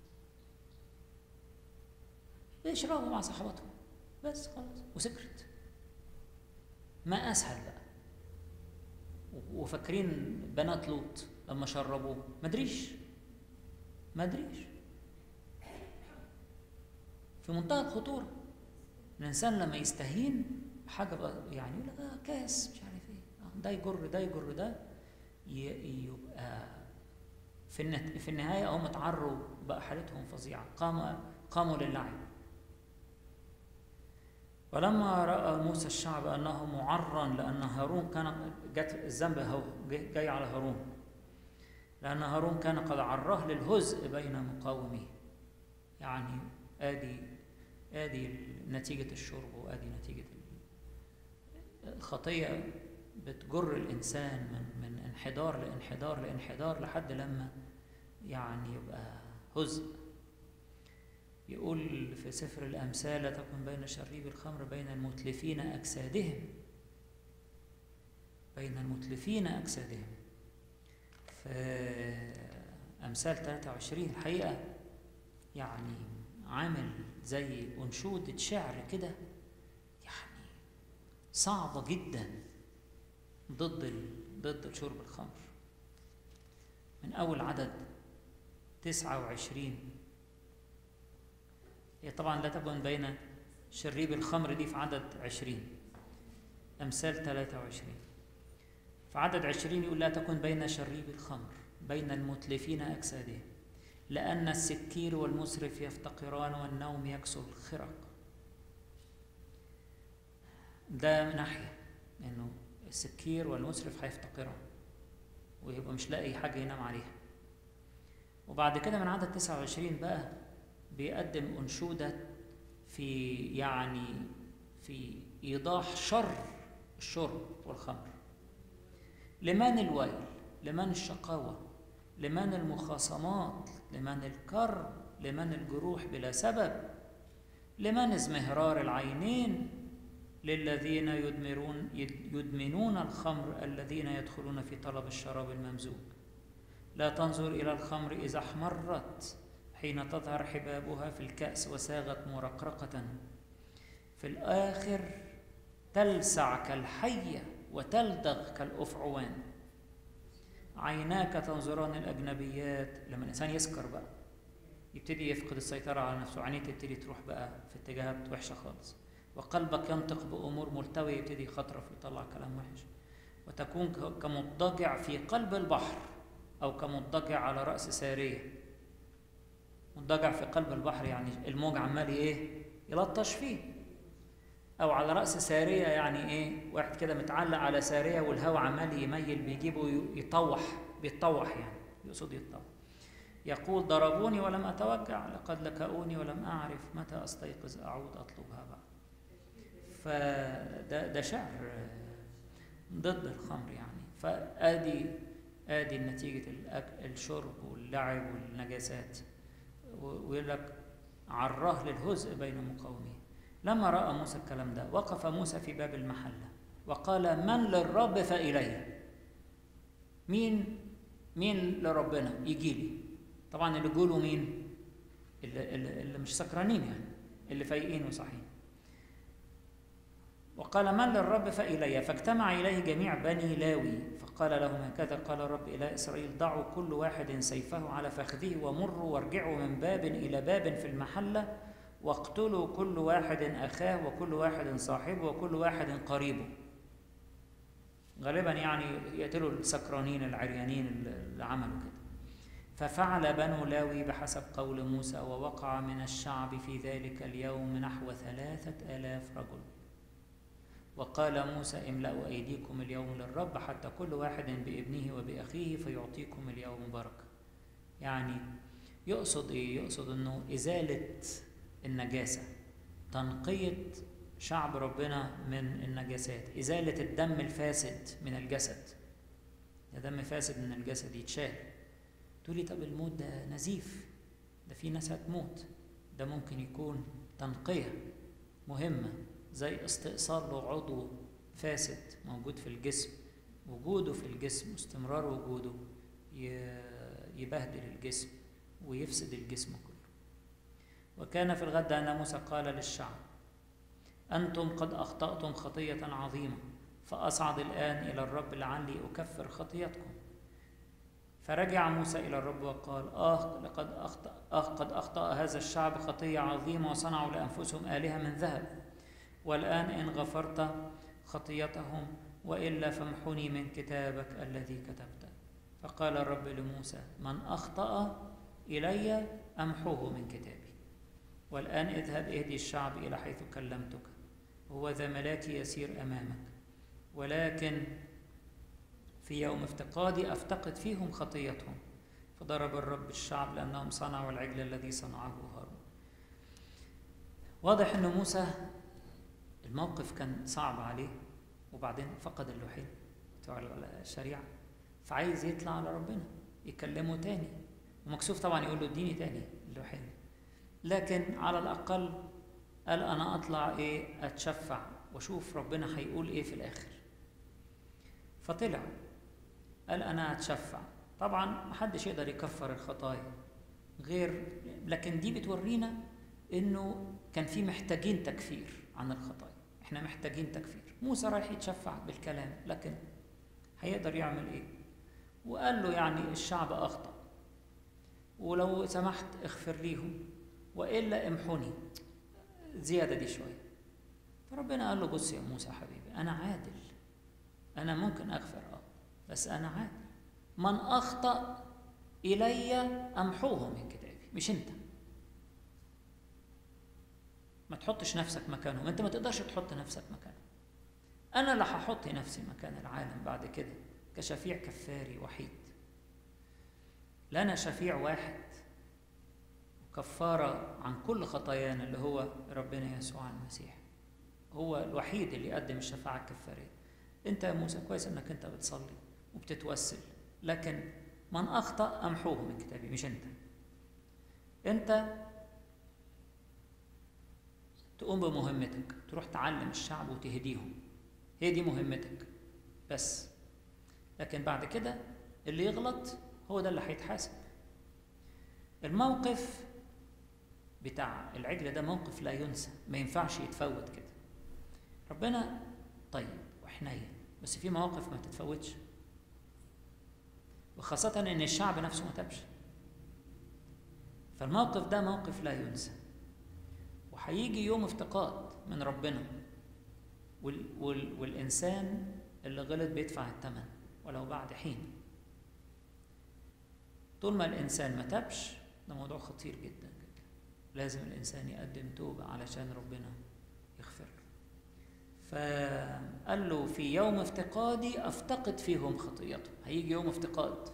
Speaker 1: بيشربوا مع صحباتهم بس خلاص وسكرت ما اسهل بقى و- وفاكرين بنات لوط لما شربوه ما ادريش ما ادريش في منتهى الخطوره الانسان لما يستهين بحاجه بقى يعني يقول لك آه كاس مش عارف ايه آه ده يجر ده يجر ده ي- يبقى في النت- في النهايه هم اتعروا بقى حالتهم فظيعه قاموا قاموا للعب ولما راى موسى الشعب انه معرا لان هارون كان جت الذنب اهو جاي جاي على هارون لان هارون كان قد عراه للهزء بين مقاوميه يعني ادي ادي نتيجه الشرب وادي نتيجه ال- الخطيه بتجر الانسان من من انحدار لانحدار لانحدار لحد لما يعني يبقى هزء يقول في سفر الأمثال لا تكن بين شريب الخمر بين المتلفين أجسادهم بين المتلفين أجسادهم في أمثال 23 الحقيقة يعني عامل زي أنشودة شعر كده يعني صعبة جدا ضد ال... ضد شرب الخمر من أول عدد تسعة وعشرين هي طبعا لا تكون بين شريب الخمر دي في عدد عشرين أمثال ثلاثة وعشرين في عدد عشرين يقول لا تكن بين شريب الخمر بين المتلفين أجسادهم لأن السكير والمسرف يفتقران والنوم يكسو الخرق ده من ناحية إنه السكير والمسرف هيفتقران ويبقى مش لاقي حاجة ينام عليها وبعد كده من عدد 29 بقى بيقدم أنشودة في يعني في إيضاح شر الشرب والخمر لمن الويل لمن الشقاوة لمن المخاصمات لمن الكرب لمن الجروح بلا سبب لمن ازمهرار العينين للذين يدمرون يدمنون الخمر الذين يدخلون في طلب الشراب الممزوج لا تنظر إلى الخمر إذا احمرت حين تظهر حبابها في الكأس وساغت مرقرقة في الآخر تلسع كالحية وتلدغ كالأفعوان عيناك تنظران الأجنبيات لما الإنسان يسكر بقى يبتدي يفقد السيطرة على نفسه عينيه تبتدي تروح بقى في اتجاهات وحشة خالص وقلبك ينطق بأمور ملتوية يبتدي يخطرف ويطلع كلام وحش وتكون كمضطجع في قلب البحر أو كمضطجع على رأس سارية مضطجع في قلب البحر يعني الموج عمال إيه يلطش فيه أو على رأس سارية يعني إيه واحد كده متعلق على سارية والهواء عمال يميل بيجيبه يطوح بيتطوح يعني يقصد يتطوح يقول ضربوني ولم أتوجع لقد لكؤوني ولم أعرف متى أستيقظ أعود أطلبها بعد فده ده شعر ضد الخمر يعني فادي ادي نتيجه الشرب واللعب والنجاسات ويقول لك عراه للهزء بين مقاوميه لما راى موسى الكلام ده وقف موسى في باب المحله وقال من للرب فاليه مين مين لربنا يجي لي طبعا اللي جوله مين اللي, اللي, اللي مش سكرانين يعني اللي فايقين وصاحيين وقال من للرب فإلي فاجتمع إليه جميع بني لاوي فقال لهم هكذا قال الرب إلى إسرائيل ضعوا كل واحد سيفه على فخذه ومروا وارجعوا من باب إلى باب في المحلة واقتلوا كل واحد أخاه وكل واحد صاحبه وكل واحد قريبه غالبا يعني يقتلوا السكرانين العريانين اللي عملوا كده ففعل بنو لاوي بحسب قول موسى ووقع من الشعب في ذلك اليوم نحو ثلاثة آلاف رجل وقال موسى املأوا أيديكم اليوم للرب حتى كل واحد بابنه وبأخيه فيعطيكم اليوم بركة يعني يقصد إيه؟ يقصد أنه إزالة النجاسة تنقية شعب ربنا من النجاسات إزالة الدم الفاسد من الجسد ده دم فاسد من الجسد يتشال تقولي طب الموت ده نزيف ده في ناس هتموت ده ممكن يكون تنقية مهمة زي استئصال له عضو فاسد موجود في الجسم وجوده في الجسم واستمرار وجوده يبهدل الجسم ويفسد الجسم كله وكان في الغد أن موسى قال للشعب أنتم قد أخطأتم خطية عظيمة فأصعد الآن إلى الرب لعلي أكفر خطيتكم فرجع موسى إلى الرب وقال آه لقد أخطأ آه قد أخطأ هذا الشعب خطية عظيمة وصنعوا لأنفسهم آلهة من ذهب والآن إن غفرت خطيتهم وإلا فامحني من كتابك الذي كتبته فقال الرب لموسى من أخطأ إلي أمحوه من كتابي والآن اذهب اهدي الشعب إلى حيث كلمتك هو ذا ملاكي يسير أمامك ولكن في يوم افتقادي أفتقد فيهم خطيتهم فضرب الرب الشعب لأنهم صنعوا العجل الذي صنعه هارون واضح أن موسى الموقف كان صعب عليه وبعدين فقد اللوحين بتوع الشريعة فعايز يطلع على ربنا يكلمه تاني ومكسوف طبعا يقول له اديني تاني اللوحين لكن على الأقل قال أنا أطلع إيه أتشفع وأشوف ربنا هيقول إيه في الآخر فطلع قال أنا أتشفع طبعا محدش يقدر يكفر الخطايا غير لكن دي بتورينا انه كان في محتاجين تكفير عن الخطايا احنا محتاجين تكفير موسى رايح يتشفع بالكلام لكن هيقدر يعمل ايه وقال له يعني الشعب اخطا ولو سمحت اغفر ليهم والا امحوني زياده دي شويه فربنا قال له بص يا موسى حبيبي انا عادل انا ممكن اغفر اه بس انا عادل من اخطا الي امحوه من كتابي مش انت ما تحطش نفسك مكانهم انت ما تقدرش تحط نفسك مكانهم انا اللي هحط نفسي مكان العالم بعد كده كشفيع كفاري وحيد لنا شفيع واحد كفارة عن كل خطايانا اللي هو ربنا يسوع المسيح هو الوحيد اللي يقدم الشفاعة الكفارية انت يا موسى كويس انك انت بتصلي وبتتوسل لكن من اخطأ امحوه من كتابي مش انت انت تقوم بمهمتك تروح تعلم الشعب وتهديهم هي دي مهمتك بس لكن بعد كده اللي يغلط هو ده اللي هيتحاسب الموقف بتاع العجل ده موقف لا ينسى ما ينفعش يتفوت كده ربنا طيب وحنين بس في مواقف ما تتفوتش وخاصة إن الشعب نفسه ما تابش فالموقف ده موقف لا ينسى وهيجي يوم افتقاد من ربنا وال وال والإنسان اللي غلط بيدفع الثمن ولو بعد حين طول ما الإنسان ما تابش ده موضوع خطير جدا جدا لازم الإنسان يقدم توبة علشان ربنا يغفر له فقال له في يوم افتقادي أفتقد فيهم خطيتهم هيجي يوم افتقاد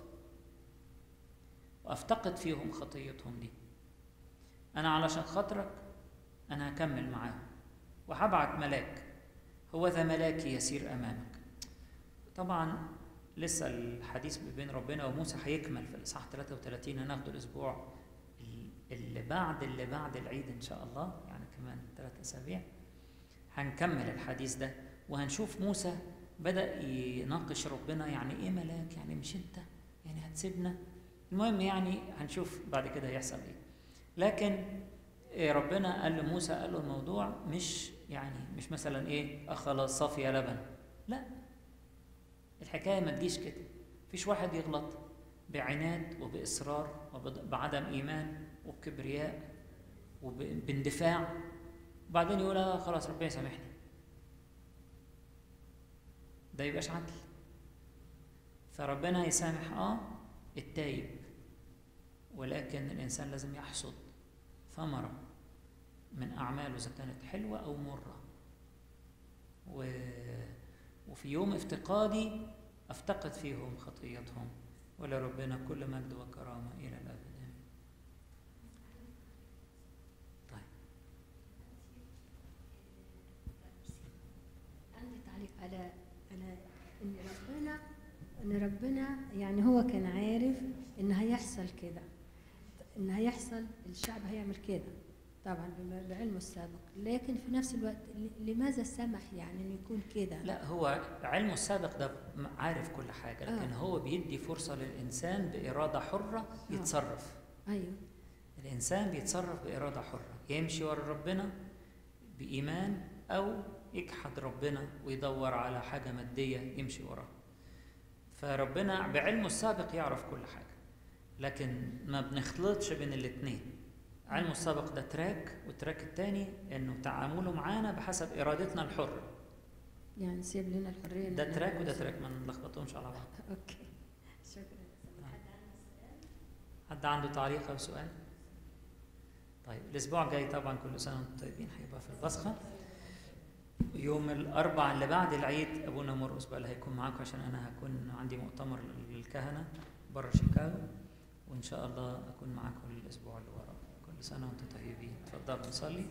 Speaker 1: وأفتقد فيهم خطيتهم دي أنا علشان خاطرك أنا هكمل معاهم وهبعت ملاك هو ذا ملاكي يسير أمامك طبعا لسه الحديث بين ربنا وموسى هيكمل في الإصحاح 33 هناخده الأسبوع اللي بعد اللي بعد العيد إن شاء الله يعني كمان ثلاث أسابيع هنكمل الحديث ده وهنشوف موسى بدأ يناقش ربنا يعني إيه ملاك يعني مش أنت يعني هتسيبنا المهم يعني هنشوف بعد كده هيحصل إيه لكن ربنا قال لموسى قال له الموضوع مش يعني مش مثلا ايه خلاص صافيه لبن لا الحكايه ما تجيش كده مفيش واحد يغلط بعناد وباصرار وبعدم ايمان وبكبرياء وباندفاع وبعدين يقول آه خلاص ربنا يسامحني ده يبقاش عدل فربنا يسامح اه التايب ولكن الانسان لازم يحصد ثمره من أعماله إذا كانت حلوة أو مرة و... وفي يوم افتقادي أفتقد فيهم خطيتهم ولربنا كل مجد وكرامة إلى الأبد آمين طيب
Speaker 5: عندي تعليق على على ان ربنا ان ربنا يعني هو كان عارف ان هيحصل كده ان هيحصل الشعب هيعمل كده طبعا بم- بعلمه السابق لكن في نفس الوقت ل- لماذا سمح يعني انه يكون كده
Speaker 1: لا هو علمه السابق ده م- عارف كل حاجة لكن
Speaker 5: آه.
Speaker 1: هو بيدي فرصة للإنسان بإرادة حرة يتصرف
Speaker 5: ايوه
Speaker 1: الإنسان بيتصرف بإرادة حرة يمشي ورا ربنا بإيمان أو يجحد ربنا ويدور على حاجة مادية يمشي وراها فربنا بعلمه السابق يعرف كل حاجة لكن ما بنخلطش بين الاتنين علمه السابق ده تراك والتراك التاني انه تعامله معانا بحسب ارادتنا الحرة
Speaker 5: يعني سيب لنا الحريه إن
Speaker 1: ده
Speaker 5: إحنا
Speaker 1: تراك وده
Speaker 5: نعمل-
Speaker 1: تراك ما نلخبطهمش على بعض
Speaker 5: اوكي شكرا
Speaker 1: حد عنده تعليق او سؤال طيب الاسبوع الجاي طبعا كل سنه وانتم طيبين هيبقى في البصخه يوم الاربع اللي بعد العيد ابونا مرقس بقى اللي هيكون معاكم عشان انا هكون عندي مؤتمر للكهنه بره شيكاغو وان شاء الله اكون معاكم الاسبوع اللي وراه كل سنه وانتم طيبين اتفضلوا نصلي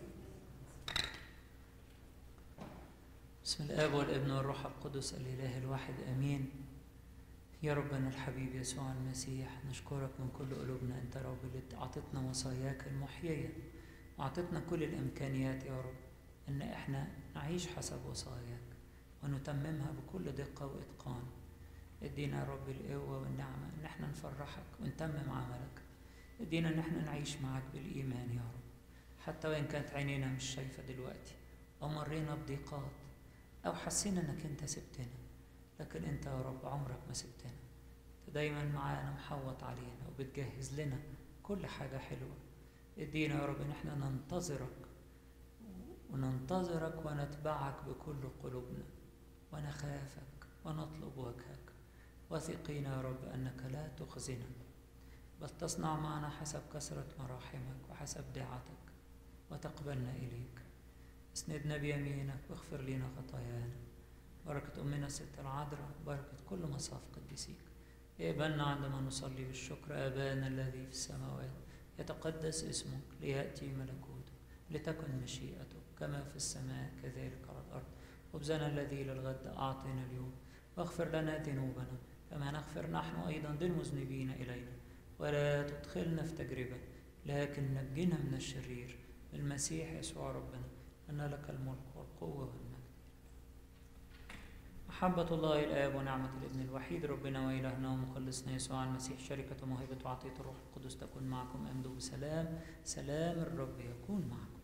Speaker 1: بسم الاب والابن والروح القدس الاله الواحد امين يا ربنا الحبيب يسوع المسيح نشكرك من كل قلوبنا انت يا رب اللي اعطتنا وصاياك المحييه واعطتنا كل الامكانيات يا رب ان احنا نعيش حسب وصاياك ونتممها بكل دقه واتقان ادينا يا رب القوه والنعمه ان احنا نفرحك ونتمم عملك ادينا ان احنا نعيش معك بالايمان يا رب حتى وإن كانت عينينا مش شايفة دلوقتي أو مرينا بضيقات أو حسينا إنك أنت سبتنا لكن أنت يا رب عمرك ما سبتنا أنت دايما معانا محوط علينا وبتجهز لنا كل حاجة حلوة ادينا يا رب إن احنا ننتظرك وننتظرك ونتبعك بكل قلوبنا ونخافك ونطلب وجهك وثقين يا رب أنك لا تخزنا بل تصنع معنا حسب كثرة مراحمك وحسب دعتك وتقبلنا إليك اسندنا بيمينك واغفر لنا خطايانا بركة أمنا الست العذراء بركة كل مصاف قديسيك اقبلنا عندما نصلي بالشكر آبانا الذي في السماوات يتقدس اسمك ليأتي ملكوتك لتكن مشيئتك كما في السماء كذلك على الأرض خبزنا الذي للغد أعطنا اليوم واغفر لنا ذنوبنا كما نغفر نحن أيضا للمذنبين إلينا ولا تدخلنا في تجربة لكن نجنا من الشرير المسيح يسوع ربنا أن لك الملك والقوة والمجد محبة الله الآب ونعمة الابن الوحيد ربنا وإلهنا ومخلصنا يسوع المسيح شركة موهبة وعطية الروح القدس تكون معكم امضوا بسلام سلام الرب يكون معكم